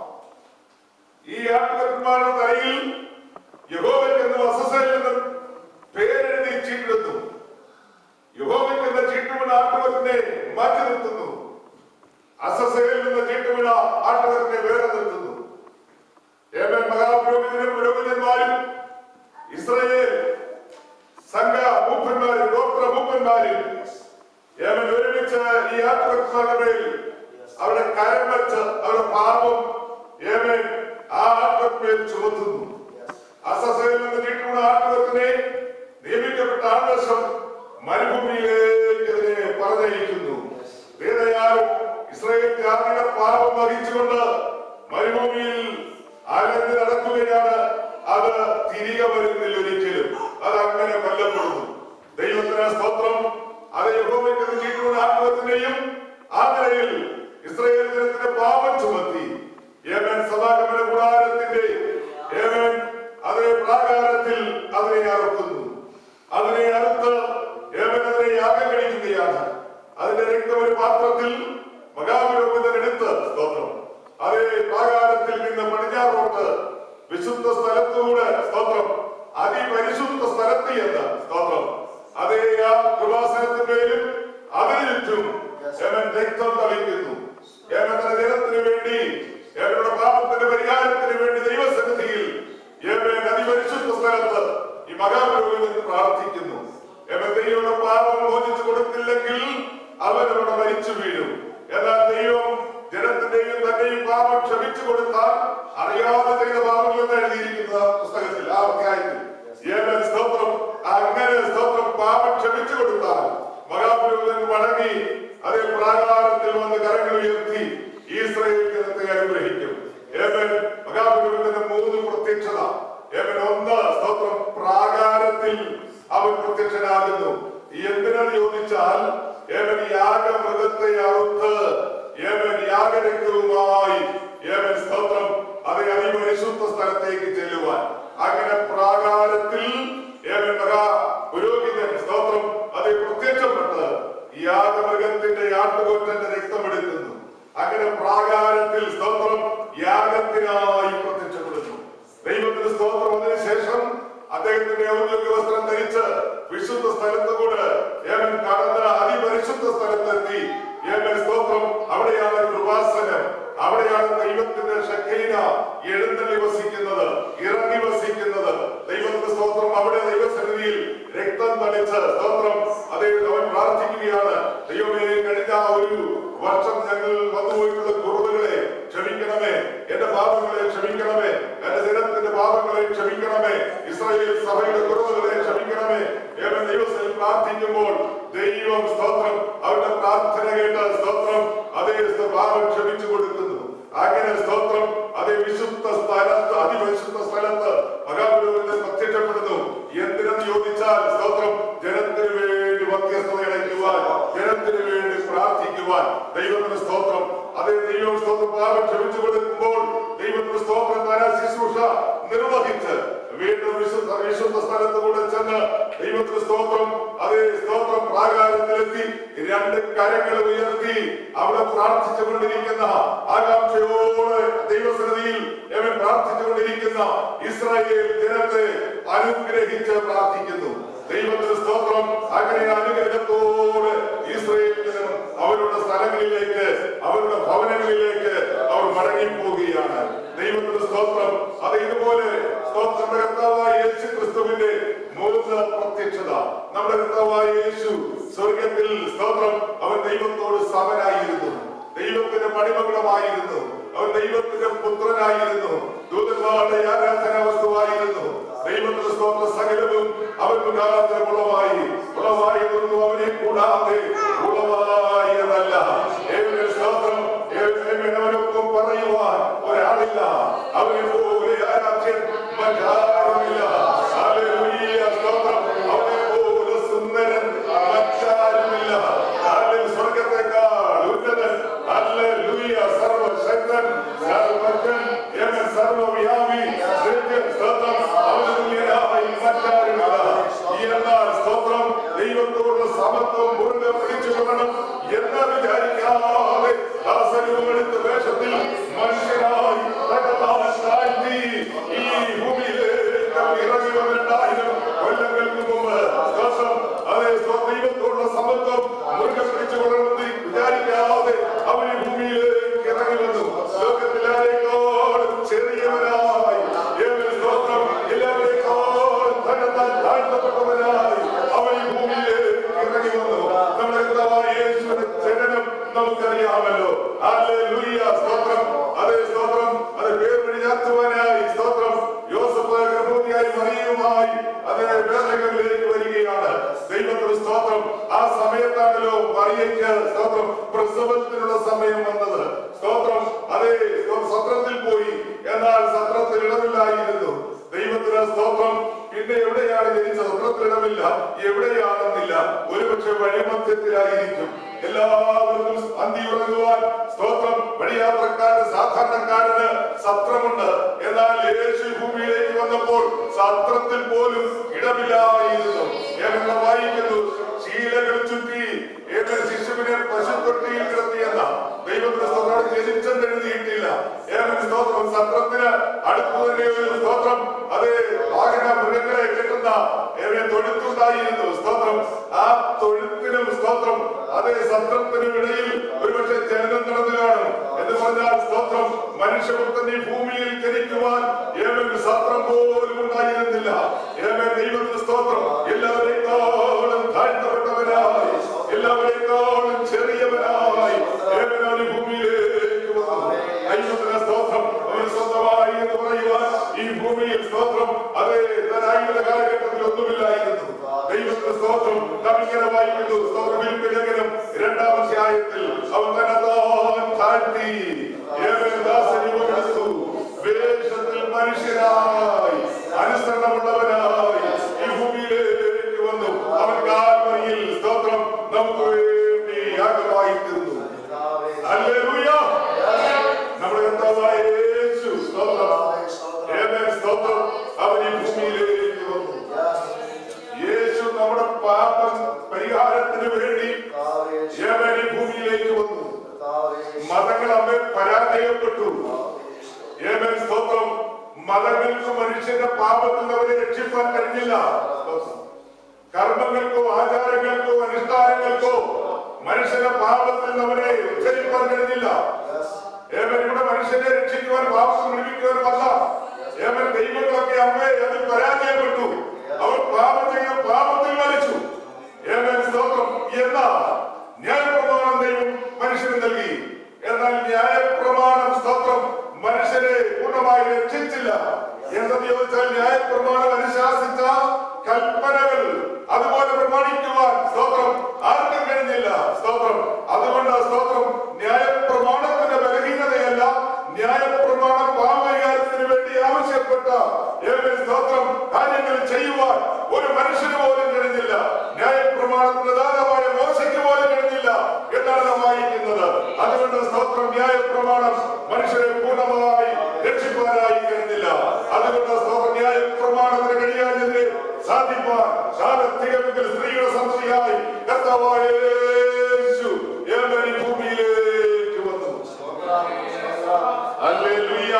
A: ഈ ആട്ടുകൊറ്റന്മാരുടെ തലയിൽ യഹോവയ്ക്കെന്ന് വസസയിൽ നിന്ന് പേരെഴുതി ചീട്ടെടുത്തു യഹോവയ്ക്കെന്ന ചീട്ടുവിട ആട്ടുകൊറ്റനെ മാറ്റി നിർത്തുന്നു അസസയിൽ നിന്ന് ചീട്ടുവിട ആട്ടുകൊറ്റനെ വേറെ നിർത്തുന്നു ഏവൻ മഹാപുരോഹിതനും പുരോഹിതന്മാരും ഇസ്രയേൽ സംഘ മൂപ്പന്മാരും ഗോത്ര മൂപ്പന്മാരും ഏവൻ ഒരുമിച്ച് ഈ ആട്ടുകൊറ്റങ്ങളുടെ മേൽ അവരുടെ കരം വെച്ച് അവരുടെ പാപം ഏവൻ ആ ആട്ടുകൊറ്റമേൽ ചുമത്തുന്നു
B: Yes.
A: അസസയിൽ നിന്ന് ചീട്ടുവിട ആട്ടുകൊറ്റനെ നിയമിക്കപ്പെട്ട ആദർശം മരുഭൂമിയിലേക്ക് അതിനെ പറഞ്ഞയക്കുന്നു വേദയാൽ ഇസ്രായേൽ ജാതിയുടെ പാപം വഹിച്ചുകൊണ്ട് മരുഭൂമിയിൽ അലഞ്ഞു നടക്കുകയാണ് അത് തിരികെ വരുന്നില്ല ഒരിക്കലും അത് അങ്ങനെ കൊല്ലപ്പെടുന്നു ദൈവത്തിന് സ്തോത്രം അത് യഹോവയ്ക്ക് ചീട്ടുള്ള ആത്മത്തിന്റെയും ആ നിലയിൽ ഇസ്രായേൽ ജനത്തിന്റെ പാപം ചുമത്തി ഏവൻ സദാഗമന കൂടാരത്തിന്റെ ഏവൻ അതിനെ പ്രാകാരത്തിൽ അതിനെ അറുക്കുന്നു അതിനെ അറുത്ത് ഏവൻ അതിനെ യാഗം കഴിക്കുകയാണ് അതിന്റെ രക്തം ഒരു പാത്രത്തിൽ മഹാപുരോഹിതൻ എടുത്ത് സ്തോത്രം അതേ പ്രാകാരത്തിൽ നിന്ന് പടിഞ്ഞാറോട്ട് വിശുദ്ധ സ്ഥലത്തൂടെ സ്തോത്രം അതിപരിശുദ്ധ സ്ഥലത്ത് എന്ന് സ്തോത്രം അതേ ആ കൃപാസനത്തിന്മേലും അതിനു ചുറ്റും ഏവൻ രക്തം തളിക്കുന്നു ഏവൻ തന്റെ ജനത്തിന് വേണ്ടി ഏവരുടെ പാപത്തിന്റെ പരിഹാരത്തിന് വേണ്ടി ദൈവസന്നിധിയിൽ ഏവൻ അതിപരിശുദ്ധ സ്ഥലത്ത് ഈ മഹാപുരോഹിതൻ പ്രാർത്ഥിക്കുന്നു ഏവൻ ദൈവയുടെ പാപം മോചിച്ചു കൊടുത്തില്ലെങ്കിൽ അവനവിടെ മരിച്ചു വീഴും എന്നാൽ ദൈവം ജനത്തിന്റെയും തന്റെയും പാപം ക്ഷമിച്ചു കൊടുത്താൽ അറിയാതെ ചെയ്ത പാപങ്ങൾ എന്ന് എഴുതിയിരിക്കുന്ന പുസ്തകത്തിൽ ആ അധ്യായത്തിൽ ഏവൻ സ്തോത്രം മടങ്ങി അതേ പ്രാകാരത്തിൽ വന്ന് കരങ്ങൾ ഉയർത്തി ഇസ്രായേൽ ജനത്തെ അനുഗ്രഹിക്കും ഏവൻ മഹാപുരുവിന്റെ മൂന്ന് പ്രത്യക്ഷത ഏവൻ ഒന്ന് സ്തോത്രം പ്രാകാരത്തിൽ അവൻ പ്രത്യക്ഷനാകുന്നു എന്തിനെന്ന് ചോദിച്ചാൽ ഏവൻ യാഗമൃഗത്തെ അറുത്ത് ഏവൻ യാഗരക്തവുമായി ഏവൻ സ്തോത്രം അത് അതിപരിശുദ്ധ സ്ഥലത്തേക്ക് ചെല്ലുവാൻ അങ്ങനെ പ്രാകാരത്തിൽ ഏവൻ മഹാ പുരോഹിതൻ സ്തോത്രം അത് പ്രത്യക്ഷപ്പെട്ട് യാഗമൃഗത്തിന്റെ ആട്ടുകൊറ്റന്റെ രക്തമെടുക്കുന്നു അങ്ങനെ പ്രാകാരത്തിൽ സ്തോത്രം യാഗത്തിനായി പ്രത്യക്ഷപ്പെടുന്നു ദൈവത്തിന് സ്തോത്രം അതിനു ശേഷം അദ്ദേഹത്തിന്റെ ഔദ്യോഗിക വസ്ത്രം ധരിച്ച് വിശുദ്ധ സ്ഥലത്ത് കൂടെ ഏവൻ കടന്ന് അതിപരിശുദ്ധ സ്ഥലത്തെത്തി ഏവൻ സ്തോത്രം അവിടെയാണ് കൃപാസനം അവിടെയാണ് ദൈവത്തിന്റെ ശക്തിന എഴുന്നള്ളി വസിക്കുന്നത് ഇറങ്ങി വസിക്കുന്നത് ദൈവത്തിന്റെ സ്തോത്രം അവിടെ ദൈവസന്നിധിയിൽ രക്തം തളിച്ച് സ്തോത്രം അതേ അവൻ പ്രാർത്ഥിക്കുകയാണ് ദൈവമേ കഴിഞ്ഞ ഒരു വർഷം ഞങ്ങൾ വന്നുപോയിട്ടുള്ള കുറവുകളെ ക്ഷമിക്കണമേ എന്റെ പാപങ്ങളെ ക്ഷമിക്കണമേ എന്റെ ജനത്തിന്റെ പാപങ്ങളെ ക്ഷമിക്കണമേ ഇസ്രായേൽ സഭയുടെ കുറവുകളെ ക്ഷമിക്കണമേ ഏവൻ ദൈവത്തിൽ പ്രാർത്ഥിക്കുമ്പോൾ ദൈവം സ്തോത്രം അവരുടെ പ്രാർത്ഥന കേട്ട് സ്തോത്രം അതേ പാപം ക്ഷമിച്ചു കൊടുക്കുന്നു അങ്ങനെ സ്തോത്രം അതേ വിശുദ്ധ സ്ഥലത്ത് അതിവിശുദ്ധ സ്ഥലത്ത് മഹാപുരോഹിതൻ പ്രത്യക്ഷപ്പെടുന്നു എന്തിനെന്ന് ചോദിച്ചാൽ സ്തോത്രം ജനത്തിന് വേണ്ടി മധ്യസ്ഥത അടയ്ക്കുവാൻ ജനത്തിന് വേണ്ടി പ്രാർത്ഥിക്കുവാൻ ദൈവത്തിന് സ്തോത്രം അതേ ദൈവം സ്തോത്രം പാപം ക്ഷമിച്ചു കൊടുക്കുമ്പോൾ ദൈവത്തിന് സ്തോത്രം താൻ ആ ശുശ്രൂഷ നിർവഹിച്ച് വീണ്ടും വിശുദ്ധ വിശുദ്ധ സ്ഥലത്ത് കൂടെ ചെന്ന് ദൈവത്തിന് സ്തോത്രം അതേ സ്തോത്രം പ്രാകാരത്തിലെത്തി രണ്ട് കരങ്ങൾ ഉയർത്തി അവിടെ പ്രാർത്ഥിച്ചുകൊണ്ടിരിക്കുന്ന ആകാംക്ഷയോടെ ദൈവസന്നിധിയിൽ അവൻ പ്രാർത്ഥിച്ചുകൊണ്ടിരിക്കുന്ന ഇസ്രായേൽ ജനത്തെ അനുഗ്രഹിച്ച് പ്രാർത്ഥിക്കുന്നു ദൈവത്തിന് സ്തോത്രം അങ്ങനെ അനുഗ്രഹത്തോടെ ഇസ്രായേൽ ജനം അവരുടെ സ്ഥലങ്ങളിലേക്ക് അവരുടെ ഭവനങ്ങളിലേക്ക് അവർ മടങ്ങിപ്പോവുകയാണ് ദൈവത്തിന് സ്തോത്രം അത് ഇതുപോലെ സ്തോത്രം കർത്താവായ യേശു ക്രിസ്തുവിന്റെ മൂന്ന് പ്രത്യക്ഷത നമ്മുടെ കർത്താവായ യേശു സ്വർഗത്തിൽ സ്തോത്രം അവൻ ദൈവത്തോട് സമനായിരുന്നു ദൈവത്തിന്റെ മണിമകുളമായിരുന്നു അവൻ ദൈവത്തിന്റെ പുത്രനായിരുന്നു ദൂതന്മാരുടെ ആരാധന വസ്തുവായിരുന്നു ദൈവത്തിന്റെ സ്തോത്ര സകലവും അവൻ മുഖാന്തരം ഉളവായി ഉളവായതൊന്നും അവനെ കൂടാതെ ഉളവായതല്ല ഏവന്റെ സ്തോത്രം ഏവനെ അവനൊപ്പം പറയുവാൻ ഒരാളില്ല അവനെ പോലെ ആരാധ്യൻ മറ്റാരുമില്ല ഹല്ലേലൂയ സ്തോത്രം അവനെ പോലെ സുന്ദരൻ മറ്റാരുമില്ല ഹല്ലേലൂയ സ്വർഗ്ഗത്തെക്കാൾ ഉന്നതൻ ഹല്ലേലൂയ സർവശക്തൻ സർവജ്ഞൻ എവൻ സർവവ്യാപി നിത്യൻ സ്തോത്രം അവന് തുല്യനായി മറ്റാരുമില്ല എന്നാൽ സ്തോത്രം ദൈവത്തോടുള്ള സമത്വം മുറുകെ പിടിച്ചുകൊള്ളണം എന്ന് വിചാരിക്കാതെ ദാസരൂപമെടുത്ത വേഷത്തിൽ മനുഷ്യനായി തകർത്താൻ താഴ്ത്തി ഈ ഭൂമിയിലേക്ക് ഇറങ്ങി വന്നിട്ടായിരം കൊല്ലങ്ങൾക്ക് മുമ്പ് സ്തോത്രം അതേ സ്തോ- ദൈവത്തോടുള്ള സമത്വം മുറുകെ പിടിച്ചുകൊള്ളണമെന്ന് വിചാരിക്കാതെ അവൻ ഈ ഭൂമിയിലേക്ക് ഇറങ്ങി വന്നു ലോകത്തിലാരെക്കാളും ചെറിയവനായി ഏവൻ സ്തോത്രം എല്ലാവരെക്കാളും തന്നെത്താൻ താഴ്ത്തപ്പെട്ടവനായി അവൻ ഈ ഭൂമിയിലേക്ക് ഇറങ്ങി വന്നു നമ്മുടെ കർത്താവായ യേശുവിന്റെ ജനനം നമുക്കറിയാമല്ലോ ഹല്ലേലൂയ സ്തോത്രം അതേ സ്തോത്രം അത് പേർ വഴിയാത്തുവാനായി സ്തോത്രം യോസഫ് ഗർഭവതിയായി മറിയുമായി അതേ വേദനകളിലേക്ക് വരികയാണ് ദൈവത്തിന് സ്തോത്രം ആ സമയത്താണല്ലോ മറിയയ്ക്ക് സ്തോത്രം പ്രസവത്തിനുള്ള സമയം വന്നത് സ്തോത്രം അതേ സ്തോ- സത്രത്തിൽ പോയി എന്നാൽ സത്രത്തിൽ ഇടമില്ലായിരുന്നു ദൈവത്തിന് സ്തോത്രം പിന്നെ എവിടെയാണ് ജനിച്ചത് സത്രത്തിൽ ഇടമില്ല എവിടെയാണെന്നില്ല ഒരുപക്ഷെ വഴിമധ്യത്തിലായിരിക്കും എല്ലാവർക്കും അന്തി ഉറങ്ങുവാൻ സ്തോത്രം വഴിയാത്രക്കാരന് സാധാരണക്കാരന് സത്രമുണ്ട് എന്നാൽ യേശു ഭൂമിയിലേക്ക് വന്നപ്പോൾ സത്രത്തിൽ പോലും ഇടമില്ലായിരുന്നു ഏവനെ വായിക്കുന്നു ശീലകൾ ചുറ്റി ഏവൻ ശിശുവിനെ പശുത്തൊട്ടിയിൽ കിടത്തിയെന്ന ദൈവത്തിന്റെ സ്തോത്രം ജനിച്ചെന്ന് എഴുതിയിട്ടില്ല ഏവൻ സ്തോത്രം സത്രത്തിന് അടുത്തു തന്നെ ഒരു സ്തോത്രം അതേ വാഹന മൃഗങ്ങളെ കെട്ടുന്ന ഏവൻ തൊഴുത്തുണ്ടായിരുന്നു സ്തോത്രം ആ തൊഴുത്തിനും സ്തോത്രം അതേ സത്രത്തിനും ഇടയിൽ ഒരുപക്ഷെ ജനനം നടന്നു കാണും എന്ന് പറഞ്ഞാൽ സ്തോത്രം മനുഷ്യപുത്രൻ ഈ ഭൂമിയിൽ ജനിക്കുവാൻ ഏവൻ സത്രം പോലും ഉണ്ടായിരുന്നില്ല ഏവൻ ദൈവത്തിന്റെ സ്തോത്രം എല്ലാവരെക്കാളും താഴ്ത്തപ്പെട്ടവനായി എല്ലാവരെക്കാളും ചെറിയവനായി ഏവനാണ് ഈ ഭൂമിയിലേക്ക് വന്നു ദൈവത്തിന്റെ സ്തോത്രം അവന് സ്വന്തമായി എന്ന് പറയുവാൻ ഈ ഭൂമിയിൽ സ്തോത്രം അതേ തനായുള്ള കാലഘട്ടത്തിൽ ഒന്നുമില്ലായിരുന്നു ദൈവത്തിന്റെ സ്തോത്രം നാം ഇങ്ങനെ വായിക്കുന്നു സ്തോത്രം വിൽപ്പനകരം ഏമൻ സ്തോത്രം മതങ്ങൾക്ക് മനുഷ്യന്റെ പാപത്തിൽ നിന്ന് അവരെ രക്ഷിക്കാൻ കഴിഞ്ഞില്ല കർമ്മങ്ങൾക്കോ ആചാരങ്ങൾക്കോ അനുഷ്ഠാനങ്ങൾക്കോ മനുഷ്യന്റെ പാപത്തിൽ നിന്ന് അവരെ ഉച്ചരിക്കാൻ കഴിഞ്ഞില്ല ഏവൻ ഇവിടെ മനുഷ്യനെ രക്ഷിക്കുവാൻ പാപത്തിൽ വിളിക്കുവാൻ വന്ന ഏവൻ ദൈവങ്ങളൊക്കെ അമ്മയെ അതിൽ പരാജയപ്പെട്ടു അവർ പാപം ചെയ്ത പാപത്തിൽ മരിച്ചു ഏവൻ സ്തോത്രം എന്നാ ന്യായപ്രമാണം ദൈവം മനുഷ്യന് നൽകി എന്നാൽ ന്യായപ്രമാണം സ്തോത്രം മനുഷ്യനെ പൂർണ്ണമായി രക്ഷിച്ചില്ല എന്തെന്ന് ചോദിച്ചാൽ ന്യായപ്രമാണം അനുശാസിച്ച കൽപ്പനകൾ അതുപോലെ പ്രമാണിക്കുവാൻ സ്തോത്രം ആർക്കും കഴിഞ്ഞില്ല സ്തോത്രം അതുകൊണ്ട് സ്തോത്രം ന്യായപ്രമാണത്തിന്റെ ബലഹീനതയല്ല ന്യായപ്രമാണം പാപപരിഹാരത്തിന് വേണ്ടി ആവശ്യപ്പെട്ട ഏവൻ സ്തോത്രം കാര്യങ്ങൾ ചെയ്യുവാൻ ഒരു മനുഷ്യന് പോലും കഴിഞ്ഞില്ല ന്യായപ്രമാണത്തിന്റെ ദാതാവായ മോശയ്ക്ക് പോലും കഴിഞ്ഞില്ല എന്നാണ് നാം വായിക്കുന്നത് അതുകൊണ്ട് സ്തോത്രം ന്യായപ്രമാണം മനുഷ്യരെ പൂർണ്ണമായി രക്ഷിക്കുവാനായി കഴിഞ്ഞില്ല അതുകൊണ്ട് സ്തോത്രം ന്യായപ്രമാണത്തിന് കഴിയാഞ്ഞതിനെ സാധിപ്പാൻ കാലത്തികമെങ്കിൽ സ്ത്രീയുടെ സന്തതിയായി കർത്താവായ യേശു ഏവൻ ഈ ഭൂമിയിലേക്ക് വന്നു ഹല്ലേലൂയ.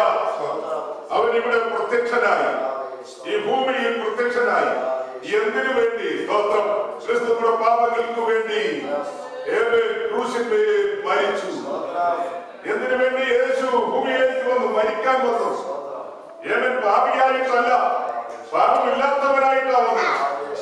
A: അവൻ ഇവിടെ പ്രത്യക്ഷനായി ഈ ഭൂമിയിൽ പ്രത്യക്ഷനായി എന്തിനു വേണ്ടി സ്തോത്രം ക്രിസ്തുവിന്റെ പാപങ്ങൾക്ക് വേണ്ടി ഏവൻ ക്രൂശിന്മേൽ മരിച്ചു എന്തിനു വേണ്ടി യേശു ഭൂമിയിലേക്ക് വന്നു മരിക്കാൻ വന്നു ഏവൻ പാപിയായിട്ടല്ല പാപമില്ലാത്തവനായിട്ടാ വന്നത്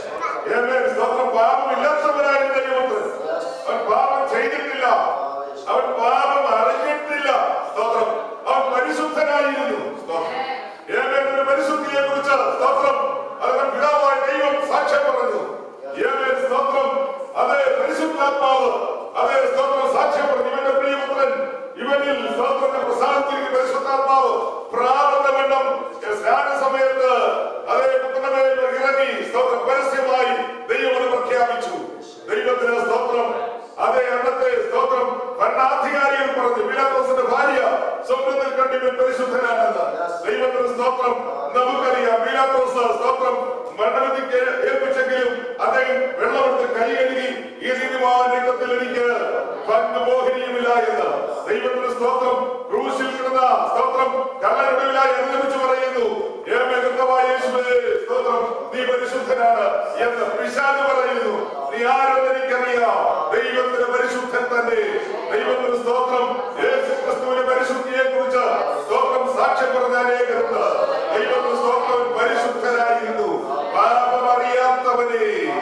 A: ഏവൻ സ്തോത്രം പാപമില്ലാത്തവനായിട്ട് ദൈവത്ത് അവൻ പാപം ചെയ്തിട്ടില്ല അവൻ പാപം അറിഞ്ഞിട്ടില്ല സ്തോത്രം അവൻ പരിശുദ്ധനായിരുന്നു സ്തോത്രം ഏവന്റെ പരിശുദ്ധിയെ കുറിച്ച് സ്തോത്രം അതിന്റെ പിതാവായ ദൈവം സാക്ഷ്യം പറഞ്ഞു ഏവൻ സ്തോത്രം അതെ പരിശുദ്ധാത്മാവ് അതെ സ്തോത്രം സാക്ഷ്യം പറഞ്ഞു ഇവന്റെ പ്രിയപുത്രൻ ഇവനിൽ സ്തോത്രത്തിന്റെ പ്രസാദത്തിലേക്ക് പരിശുദ്ധാത്മാവ് പ്രാപന്തവണ്ണം സ്നാന സമയത്ത് അതേ പുത്രമേൽ ഇറങ്ങി സ്തോത്രം പരസ്യമായി ദൈവം അത് പ്രഖ്യാപിച്ചു ദൈവത്തിന് സ്തോത്രം അതേ അന്നത്തെ സ്തോത്രം ഭരണാധികാരികൾ പറഞ്ഞു പിലാത്തോസിന്റെ ഭാര്യ സ്വപ്നത്തിൽ കണ്ടിവൻ പരിശുദ്ധനാണെന്ന് ദൈവത്തിന് സ്തോത്രം നമുക്കറിയാം പിലാത്തോസ് സ്തോത്രം മരണവിധിക്ക് ഏൽപ്പിച്ചെങ്കിലും അദ്ദേഹം വെള്ളമെടുത്ത് കൈ കഴുകി ഈ നീതിമാൻ രംഗത്തിൽ എനിക്ക് പങ്കുമോഹിനിയുമില്ല എന്ന് ദൈവത്തിന് സ്തോത്രം ക്രൂശിൽ കിടന്ന സ്തോത്രം കള്ളനൊടുവിലായി അനുഗമിച്ചു പറയുന്നു ഏമേ കർത്താവായ യേശുവേ സ്തോത്രം നീ പരിശുദ്ധനാണ് എന്ന് പിശാച് പറയുന്നു നീ ആരെന്ന് എനിക്കറിയാം ദൈവത്തിന്റെ പരിശുദ്ധൻ തന്നെ ദൈവത്തിന് സ്തോത്രം യേശു ക്രിസ്തുവിന്റെ പരിശുദ്ധിയെ കുറിച്ച് സ്തോത്രം സാക്ഷ്യം പറഞ്ഞ അനേകരുണ്ട് ദൈവത്തിന് സ്തോത്രം പരിശുദ്ധനായിരുന്നു പാപം അറിയാത്തവനെ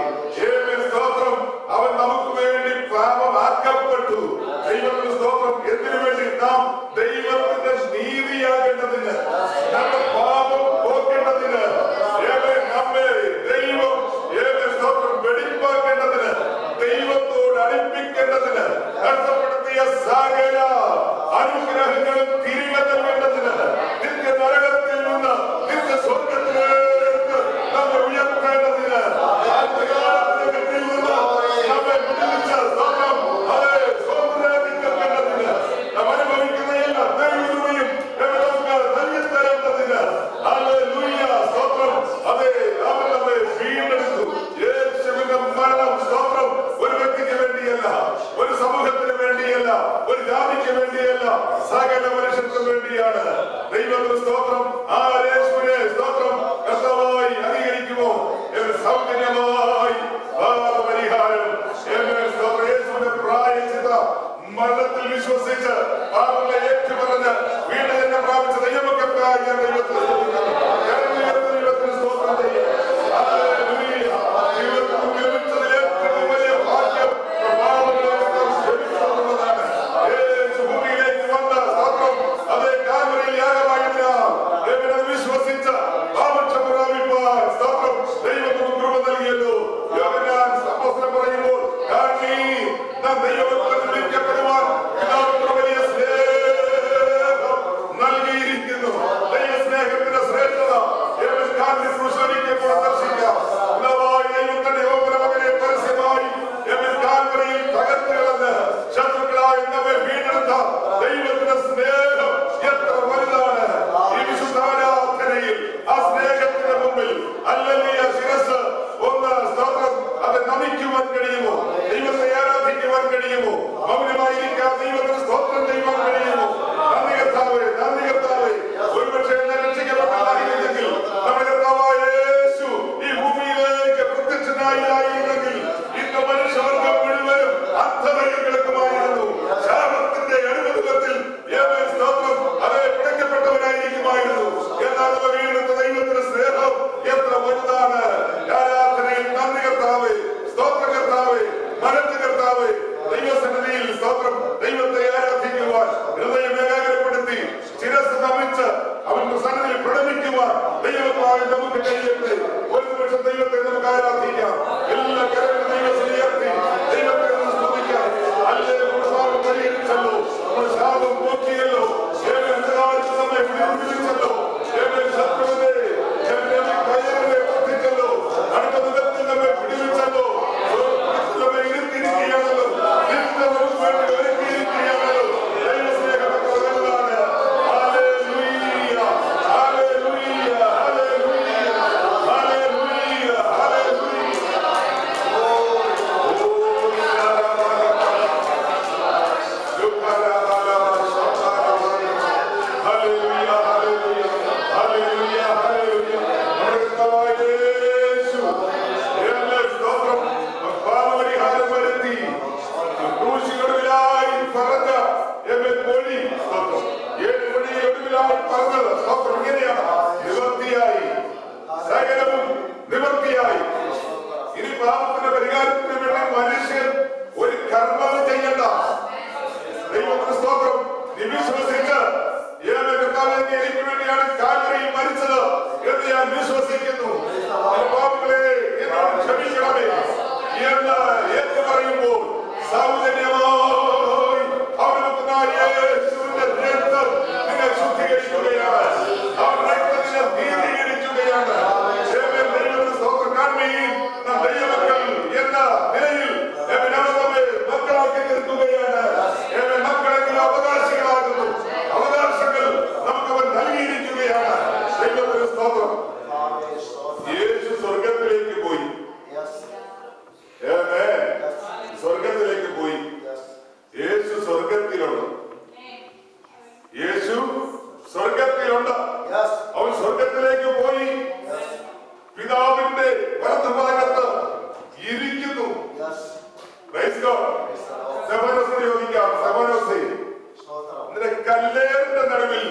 A: ഏമേ സ്തോത്രം അവൻ നമുക്ക് വേണ്ടി പാപമാക്കപ്പെട്ടു ദൈവത്തിന് സ്തോത്രം എന്തിനു വേണ്ടി നാം ദൈവത്തിന്റെ നീതിയാകേണ്ടതിന് നമ്മുടെ പാപം പോക്കേണ്ടതിന് ഏവൻ നമ്മെ ദൈവം ഏവൻ സ്തോത്രം വെടിപ്പാക്കേണ്ടതിന് ദൈവത്തോട് അടുപ്പിക്കേണ്ടതിന് കഷ്ടപ്പെടുത്തിയ സകല അനുഗ്രഹങ്ങളും തിരികെ നൽകേണ്ടതിന് നിത്യ നരകത്തിൽ നിന്ന് നിത്യ സ്വർഗത്തിലേക്ക് നമ്മെ ഉയർത്തേണ്ടതിന് ആദ്യകാലത്തിൽ നിന്ന് നമ്മെ വിടുവിച്ച സ്വർഗം അതെ സ്വർഗത്തിലേക്കേണ്ടതിന് നാം അനുഭവിക്കുന്ന എല്ലാ ദൈവകൃപയും നമുക്ക് നൽകിത്തരേണ്ടതിന് ഹല്ലേലൂയ സ്തോത്രം അതെ അവൻ നമ്മെ വീണ്ടെടുത്തു യേശുവിന്റെ മരണം സ്തോത്രം ഒരു വ്യക്തിക്ക് വേണ്ടിയല്ല ഒരു സമൂഹത്തിന് വേണ്ടിയല്ല ഒരു ജാതിക്ക് വേണ്ടിയല്ല സകല മനുഷ്യർക്ക് വേണ്ടിയാണ് ദൈവത്തിന് സ്തോത്രം ആ യേശുവിനെ സ്തോത്രം കർത്താവായി അംഗീകരിക്കുമോ എന്ന് സൗജന്യമായി പാപപരിഹാരം എന്ന് സ്തോത്രം യേശുവിന്റെ പ്രായച്ചിത മരണത്തിൽ വിശ്വസിച്ച് പാപങ്ങളെ ഏറ്റുപറഞ്ഞ് വീട് തന്നെ പ്രാപിച്ച ദൈവമക്കൾക്കായി ഞാൻ ദൈവത്തെ സ്തുതിക്കുന്നു. കരുണയുള്ള ദൈവത്തിന് സ്തോത്രം ചെയ്യുന്നു. ഹല്ലേലൂയ. ജീവിതത്തിൽ ലഭിച്ചതിൽ ഏറ്റവും വലിയ ഭാഗ്യം പാപങ്ങളെ കർത്താവ് ക്ഷമിക്കുമെന്നുള്ളതാണ്. യേശു ഭൂമിയിലേക്ക് വന്ന സ്തോത്രം അതേ കാൽവരിയിൽ യാഗമായതിനാൽ ദൈവത്തെ വിശ്വസിച്ച് പാപക്ഷമ പ്രാപിപ്പാൻ സ്തോത്രം ദൈവത്തിന് കൃപ നൽകിയല്ലോ യോഹന്നാൻ അപ്പോസ്തലൻ പറയുമ്പോൾ കാണി നാം ദൈവത്തിൽ വിളിക്കപ്പെടുവാൻ പിതാവിന്റെ വലിയ സ്നേഹം നൽകിയിരിക്കുന്നു ദൈവസ്നേഹത്തിന്റെ ശ്രേഷ്ഠത ഏവൻ കാലിൽ ക്രൂശിക്കപ്പോൾ ദർശിക്കാം പിതാവായ ദൈവത്തിന്റെ യോഗ്യത മകനെ പരസ്യമായി ഏവൻ കാൽവരിയിൽ തകർത്ത് കളഞ്ഞ് ശത്രുക്കളായ നമ്മെ വീണ്ടെടുത്ത ദൈവത്തിന്റെ സ്നേഹം എത്ര വലുതാണ് ഈ വിശുദ്ധാരാധനയിൽ ആ സ്നേഹത്തിന്റെ മുമ്പിൽ അല്ലല്ലിയ ശിരസ് ഒന്ന് സ്തോത്രം അത് നമിക്കുവാൻ കഴിയുമോ ദൈവത്തെ ആരാധിക്കുവാൻ കഴിയുമോ മൗനമായിരിക്കാൻ ദൈവത്തിന് സ്തോത്രം ചെയ്യുവാൻ കഴിയുമോ നന്ദി കർത്താവേ നന്ദി കർത്താവേ വിടുതലായി ഇനി പാപത്തിന്റെ പരിഹാരത്തിന് വേണ്ടി മനുഷ്യൻ ഒരു കർമ്മം ചെയ്യണ്ട ദൈവത്തിന് സ്തോത്രം നീ വിശ്വസിച്ച് ഏവൻ കർത്താവേ, നീ എനിക്ക് വേണ്ടിയാണ് കാൽവരിയിൽ മരിച്ചത് എന്ന് ഞാൻ വിശ്വസിക്കുന്നു എന്റെ പാപങ്ങളെ എന്നോട് ക്ഷമിക്കണമേ എന്ന് ഏറ്റു പറയുമ്പോൾ സൗജന്യമായി അവനുത്തനായ യേശുവിന്റെ രക്തം നിന്നെ ശുദ്ധീകരിക്കുകയാണ് അവൻ രക്തത്തിനെ നീതീകരിക്കുകയാണ് ഏവൻ ദൈവത്തിന് സ്തോത്രം കാണുകയും നാം ദൈവമക്കൾ എന്ന നിലയിൽ ഏവൻ അവനെ മക്കളാക്കി തീർക്കുകയാണ് ഏവൻ മക്കളെങ്കിലും അവകാശികളാകുന്നു അവകാശങ്ങൾ നമുക്ക് അവൻ നൽകിയിരിക്കുകയാണ് ദൈവത്തിന് സ്തോത്രം യേശു സ്വർഗത്തിലേക്ക് പോയി ഏമേൻ. സ്വർഗത്തിലേക്ക് പോയി യേശു സ്വർഗത്തിലുണ്ട് യേശു സ്വർഗത്തിലുണ്ട് അവൻ സ്വർഗത്തിലേക്ക് പോയി പിതാവിന്റെ വലതുഭാഗത്ത് ഇരിക്കുന്നു Praise God. സെബനോസിനെ ചോദിക്കാം സെബനോസേ നിന്റെ കല്ലേറിന്റെ നടുവിൽ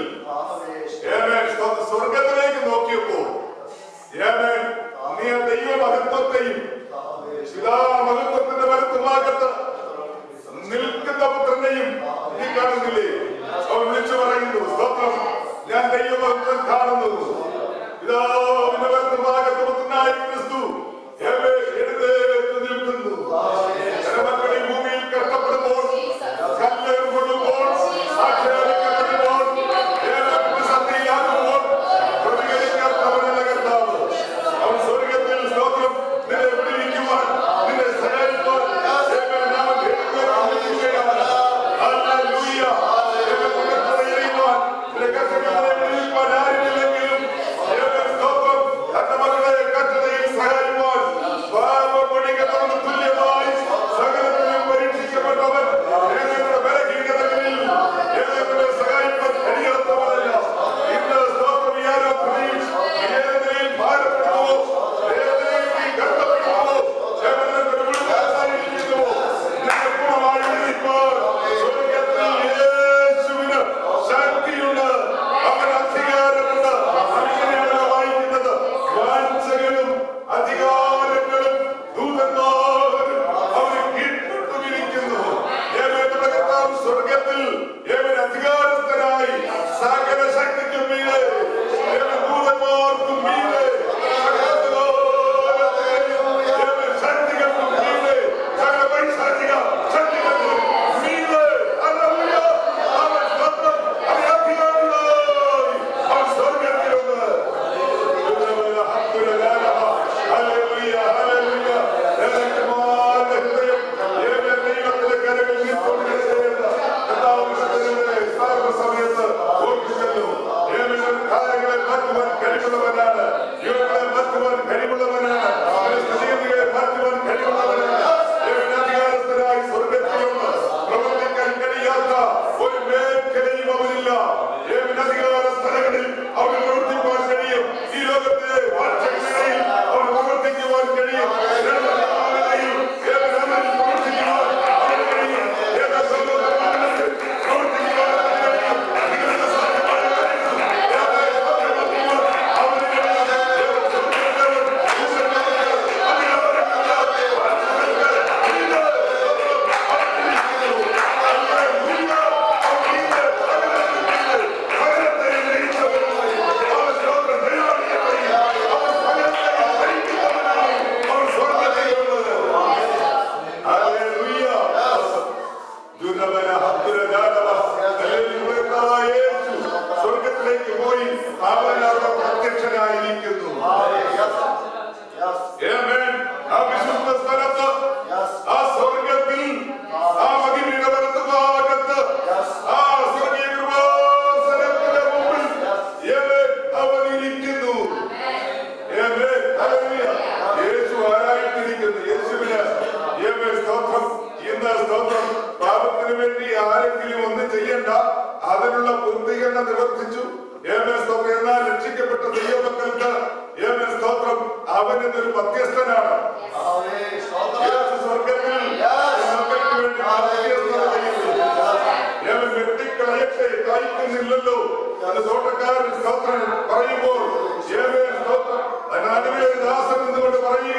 A: ഏമേൻ സ്വ- സ്വർഗത്തിലേക്ക് നോക്കിയപ്പോൾ ഏമേൻ നീ ആ ദൈവമഹത്വത്തെയും പിതാ മഹത്വത്തിന്റെ വലത്തുഭാഗത്ത് നിൽക്കുന്ന പുത്രനെയും നീ കാണുന്നില്ലേ അവൻ വിളിച്ചു പറയുന്നു സ്തോത്രം ഞാൻ ദൈവമഹത്വം കാണുന്നു പിതാവിന്റെ വലത്തുഭാഗത്ത് പുത്രനായ ക്രിസ്തു ഏവേ എഴുന്നേറ്റ് നിൽക്കുന്നു ജനമക്കൾ ഈ ഭൂമിയിൽ കഷ്ടപ്പെടുമ്പോൾ കല്ലേറ് കൊള്ളുമ്പോൾ ആക്ഷേപിക്കപ്പെടുമ്പോൾ ഏവർക്ക് സത്യയാകുമ്പോൾ പ്രതികരിക്കാത്തവനല്ല കർത്താവ് അവൻ സ്വർഗത്തിൽ സ്തോത്രം നിന്നെ വിടുവിക്കുവാൻ നിന്നെ സഹായിക്കുവാൻ ഏവൻ അവൻ എഴുന്നേൽക്കുകയാണ് ഹല്ലേലൂയ ഏവൻ കർത്താവെ എറിയുവാൻ നിന്റെ കഷ്ടങ്ങളെ വിടുവിക്കുവാൻ ആരുമില്ലെങ്കിലും ഏവൻ സ്തോത്രം തന്റെ മക്കളെ കഷ്ടതയിൽ സഹായിക്കുവാൻ പാപമൊഴിക്കുന്നവന് തുല്യമായി സകലത്തിലും പരീക്ഷിക്കപ്പെട്ടവൻ ഏതെങ്കിലും ബലഹീനതകളിൽ ഏതെങ്കിലും സഹായിക്കാൻ കഴിയാത്തവനല്ല ഇന്ന് സ്തോത്രം ഈ ആരാധനയിൽ ഏതെങ്കിലും ഭാരപ്പെടുന്നുവോ ഏതെങ്കിലും നീ കഷ്ടപ്പെടുന്നുവോ ഏതെങ്കിലും വിടുതലായിരിക്കുന്നുവോ നിന്റെ പൂർണ്ണമായി വിടുവിപ്പാൻ സ്വർഗ്ഗത്തിൽ യേശുവിന് ശക്തിയുണ്ട് അവൻ അധികാരമുണ്ട് അങ്ങനെയാണ് വായിക്കുന്നത് വാഞ്ചകളും അധികാരങ്ങളും ദൂതന്മാരും അവന് കീഴ്പ്പെട്ടുമിരിക്കുന്നു ഏവന്റെ കർത്താവ് സ്വർഗത്തിൽ ഏവൻ അധികാരസ്ഥനായി സകല ശക്തിക്കും മീതെ ഏവൻ ദൂതന്മാർക്കും മീതെ സകല അധികാരത്തിനെയും ഏവൻ ശക്തികൾക്കും മീതെ സകല പൈശാചിക ശക്തികൾക്കും മീതെ ഹല്ലേലൂയ അവൻ സ്തോത്രം അവൻ അധികാരിയായി അവൻ സ്വർഗത്തിലുണ്ട് പ്രവർത്തിക്കാൻ കഴിയാത്ത ഒരു മേഖലയും അവനില്ല ഏവൻ അധികാര സ്ഥലങ്ങളിൽ അവന് പ്രവർത്തിക്കുവാൻ കഴിയും ഈ ലോകത്തിലെ വാഴ്ചകളിൽ അവന് പ്രവർത്തിക്കുവാൻ കഴിയും ജനതകളിൽ ഏവൻ അവനിൽ പ്രവർത്തിക്കുവാൻ അവന് കഴിയും ഏത് സന്ദർഭങ്ങളിൽ പ്രവർത്തിക്കുവാൻ അവന് കഴിയും നിങ്ങൾക്ക് സാധ്യമായ കാര്യങ്ങൾ ഏത് സാധ്യമാക്കുവാൻ അവന് കഴിയും ഏത് സ്വർഗ്ഗദേവൻ, ഭൂസ്വർഗ്ഗദേവൻ, അധികാരങ്ങൾക്ക്, വാഴ്ചകൾക്ക്, ഇത് അവനിരിക്കുന്നു. ഹല്ലേലൂയ. അവനിത് സകലത്തിനും സകലത്തെ ജയിച്ചവനായി അവൻ സ്തോത്രം ദൈവമേ. അവൻ സകലത്തെ ഭരിക്കുന്നവനായി അവൻ സ്വർഗ്ഗത്തിലുള്ളത്. ഹല്ലേലൂയ. ദുർലഭന ഹത്തുരജാലവ. ഹല്ലേലൂയ. യേശു സ്വർഗ്ഗത്തിലേക്ക് പോയി അവൻ അവിടെ പ്രത്യക്ഷനായിരിക്കുന്നു ആമേൻ. ആ വിശുദ്ധ സ്ഥലത്ത് ആ സ്വർഗത്തിൽ ആ മഹിമയുടെ വലതുഭാഗത്ത് ആ സ്വർഗീയ കൃപാസനത്തിന്റെ മുമ്പിൽ ഏവൻ അവൻ ഇരിക്കുന്നു ആമേൻ. ഹല്ലേലൂയ. യേശു ആരായിട്ടിരിക്കുന്നു യേശുവിന് ഏവൻ സ്തോത്രം ഇന്ന് സ്തോത്രം പാപത്തിന് വേണ്ടി ആരെങ്കിലും ഒന്നും ചെയ്യണ്ട അതിനുള്ള പൂർത്തീകരണം നിവർത്തിച്ചു ഏവൻ സ്തോത്രം എന്നാൽ രക്ഷിക്കപ്പെട്ട ദൈവമക്കൾക്ക് ഏവൻ സ്തോത്രം അവൻ എന്നൊരു മധ്യസ്ഥനാണ് യേശു സ്വർഗത്തിൽ മക്കൾക്ക് വേണ്ടി മധ്യസ്ഥത ചെയ്യുന്നു ഏവൻ വെട്ടിക്കളയട്ടെ കായ്ക്കുന്നില്ലല്ലോ എന്ന് തോട്ടക്കാരൻ സ്തോത്രം പറയുമ്പോൾ ഏവൻ സ്തോത്രം അതിനടുവിൽ ഒരു ദാസൻ നിന്നുകൊണ്ട് പറയും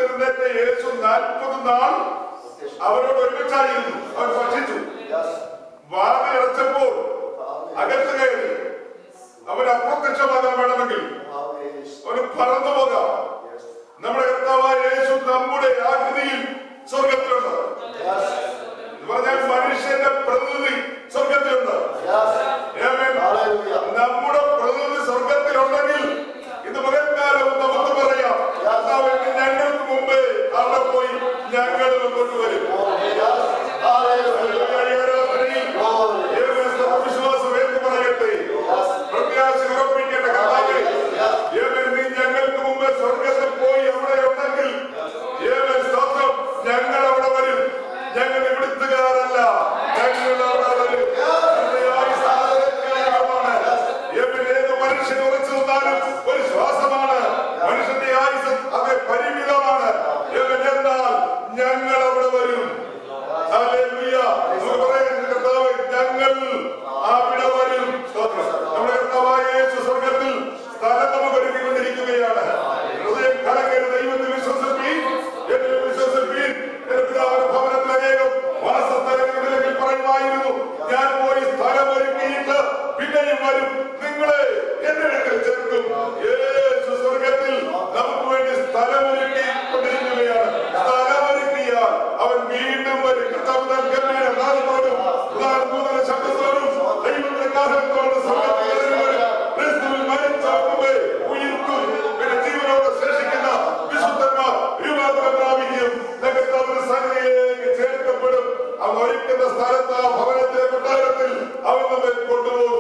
A: ഉയർത്തെഴുന്നേറ്റ യേശു നാൽപ്പത് നാൾ അവരോട് ഒരുമിച്ചായിരുന്നു അവൻ ഭക്ഷിച്ചു
B: Yes.
A: വാതിലടച്ചപ്പോൾ അകത്ത് കയറി അവൻ അപ്രത്യക്ഷമാകാൻ വേണമെങ്കിൽ
B: Always.
A: അവന് പറന്നു പോകാം
B: Yes.
A: നമ്മുടെ കർത്താവായ യേശു നമ്മുടെ ആകൃതിയിൽ സ്വർഗത്തിലുണ്ട്
B: Yes.
A: എന്ന് പറഞ്ഞാൽ മനുഷ്യന്റെ പ്രതിനിധി സ്വർഗത്തിലുണ്ട്
B: Yes.
A: Amen.
B: Hallelujah.
A: നമ്മുടെ പ്രതിനിധി സ്വർഗത്തിലുണ്ടെങ്കിൽ ഇന്ന് പകൽക്കാലം നമുക്ക് പറയാം കർത്താവേ, ഞങ്ങൾക്ക് മുമ്പേ അവിടെ പോയി ഞങ്ങൾ കൊണ്ടുവരും
B: Oh, yes. Hallelujah.
A: ആരാധനയിൽ
B: Glory.
A: ഏകദേശം വിശ്വാസം എന്ന് പറയട്ടെ
B: Yes.
A: പ്രത്യാശ ഉറപ്പിക്കേണ്ട കർത്താവേ ഏവൻ നീ ഞങ്ങൾക്ക് മുമ്പ് സ്വർഗത്തിൽ പോയി അവിടെ ഉണ്ടെങ്കിൽ ഏവൻ സ്തോത്രം ഞങ്ങൾ അവിടെ വരും ഞങ്ങൾ ഇവിടുത്തുകാരല്ല ഞങ്ങൾ അവിടെ വരും ഞങ്ങളുടെ ആയുസ്സ് ആരോഗ്യകരമാണ്. ഏവൻ ഏത് മനുഷ്യൻ ഉറച്ചു നിന്നാലും ഒരു ശ്വാസമാണ് മനുഷ്യന്റെ ആയുസ് അത് പരിമിതമാണ് ഏവൻ എന്നാൽ ഞങ്ങൾ അവിടെ വരും ഹല്ലേലൂയ. നമുക്ക് പറയാം കർത്താവേ, ഞങ്ങൾ അവിടെ വരും സ്തോത്രം നമ്മുടെ കർത്താവായ യേശു സ്വർഗത്തിൽ സ്ഥലം നമുക്ക് ഒരുക്കിക്കൊണ്ടിരിക്കുകയാണ് ഹൃദയം കലങ്ങരുത് ദൈവത്തിൽ വിശ്വസിപ്പീൻ എന്നിൽ വിശ്വസിപ്പീൻ എന്റെ പിതാവിന്റെ ഭവനത്തിൽ അനേകം വാസസ്ഥലങ്ങളിൽ പറയുമായിരുന്നു ഞാൻ പോയി സ്ഥലം ഒരുക്കിയിട്ട് പിന്നെയും വരും നിങ്ങളെ എന്റെ അടുക്കൽ ചേർക്കും യേശു സ്വർഗത്തിൽ നമുക്ക് വേണ്ടി സ്ഥലം ഒരുക്കിക്കൊണ്ടിരിക്കുകയാണ് സ്ഥലം ഒരുക്കിയാൽ അവൻ വീണ്ടും വരും കർത്താവ് താൻ ഗംഭീര നാദത്തോടും പ്രധാന ദൂതന്റെ ശബ്ദത്തോടും ദൈവത്തിന്റെ കാഹളത്തോടും സ്വർഗ്ഗത്തിൽ ഇറങ്ങി വരും. ക്രിസ്തുവിൽ മരിച്ചവർക്ക് ഉയർത്തും പിന്നെ ജീവനോടെ ശേഷിക്കുന്ന വിശുദ്ധന്മാർ രൂപാന്തരം പ്രാപിക്കും കർത്താവിന്റെ സന്നിധിയിലേക്ക് ചേർക്കപ്പെടും അവൻ ഒരുക്കുന്ന സ്ഥലത്ത് ആ ഭവനത്തിലെ കൊട്ടാരത്തിൽ അവൻ നമ്മെ കൊണ്ടുപോകും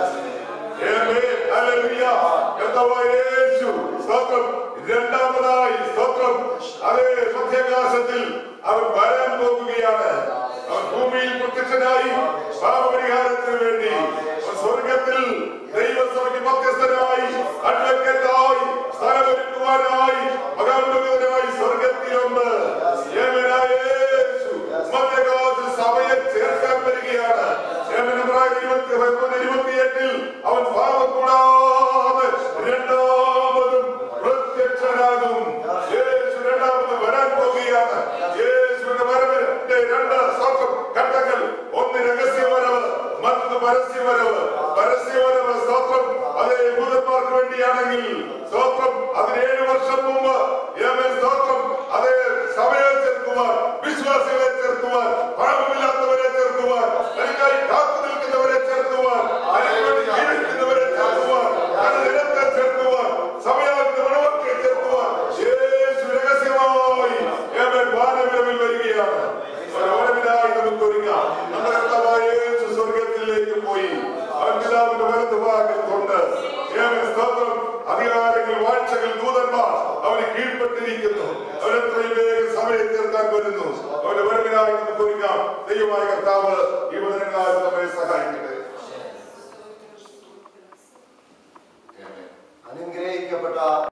A: Amen. Hallelujah. കർത്താവായ യേശു സ്തോത്രം രണ്ടാമതായി സ്തോത്രം അതേ മധ്യാകാശത്തിൽ അവൻ വരാൻ പോകുകയാണ് അവൻ ഭൂമിയിൽ പ്രത്യക്ഷനായി പാപപരിഹാരത്തിന് വേണ്ടി അവൻ സ്വർഗത്തിൽ ദൈവസ്വർഗ മധ്യസ്ഥനായി അഡ്വക്കേറ്റായി സ്ഥലമൊരുക്കുവാനായി മകാത്മകനായി സ്വർഗത്തിലുണ്ട് ഏവനായ യേശു മധ്യകാലത്തിൽ സഭയെ ചേർക്കാൻ വരികയാണ് ഏവനെബ്രായർ ഇരുപത്തി പതിമൂന്ന് ഇരുപത്തിയെട്ടിൽ അവൻ പാപം കൂടാതെ രണ്ടാമതും പ്രത്യക്ഷനാകും യേശു രണ്ടാമത് വരാൻ പോകുകയാണ് യേശുവിന്റെ വരവിന്റെ രണ്ട് സ്തോത്രം ഘട്ടങ്ങൾ ഒന്ന് രഹസ്യവരവ് മറ്റൊന്ന് പരസ്യവരവ് പരസ്യവരവ് സ്തോത്രം അതേ യൂതന്മാർക്ക് വേണ്ടിയാണെങ്കിൽ സ്തോത്രം അതിന് ഏഴ് വർഷം മുമ്പ് ഏമൻ സ്തോത്രം അതേ സഭയെ ചേർക്കുവാൻ വിശ്വാസികളെ ചേർക്കുവാൻ പാപമില്ലാത്തവരെ ചേർക്കുവാൻ തനിക്കായി കാത്തു നിൽക്കുന്നവരെ ചേർക്കുവാൻ അതിനു വേണ്ടി ജീവിക്കുന്നവരെ ചേർക്കുവാൻ അനുദിനത്തെ ചേർക്കുവാൻ സമയാത്തിന്റെ മണവത്തെ ചേർക്കുവാൻ യേശു രഹസ്യമായി ഏമൻ വാനവിലവിൽ വരികയാണ് വരവിനായി നമുക്ക് ഒരുങ്ങാം നമ്മുടെ കർത്താവായ യേശു സ്വർഗത്തിലേക്ക് പോയി അവൻ പിതാവിന്റെ വലതു ഭാഗത്തുണ്ട് ഏമൻ സ്തോത്രം അധികാരങ്ങൾ വാഴ്ചകൾ ദൂതന്മാർ അവന് കീഴ്പ്പെട്ടിരിക്കുന്നു അവരെത്രയും വേഗം സഭയെ തീർക്കാൻ വരുന്നു അവന്റെ വരവിനായി നമുക്ക് ഒരുങ്ങാം ദൈവമായ കർത്താവ് ഈ വചനങ്ങളാൽ നമ്മെ സഹായിക്കട്ടെ
B: അനുഗ്രഹിക്കപ്പെട്ട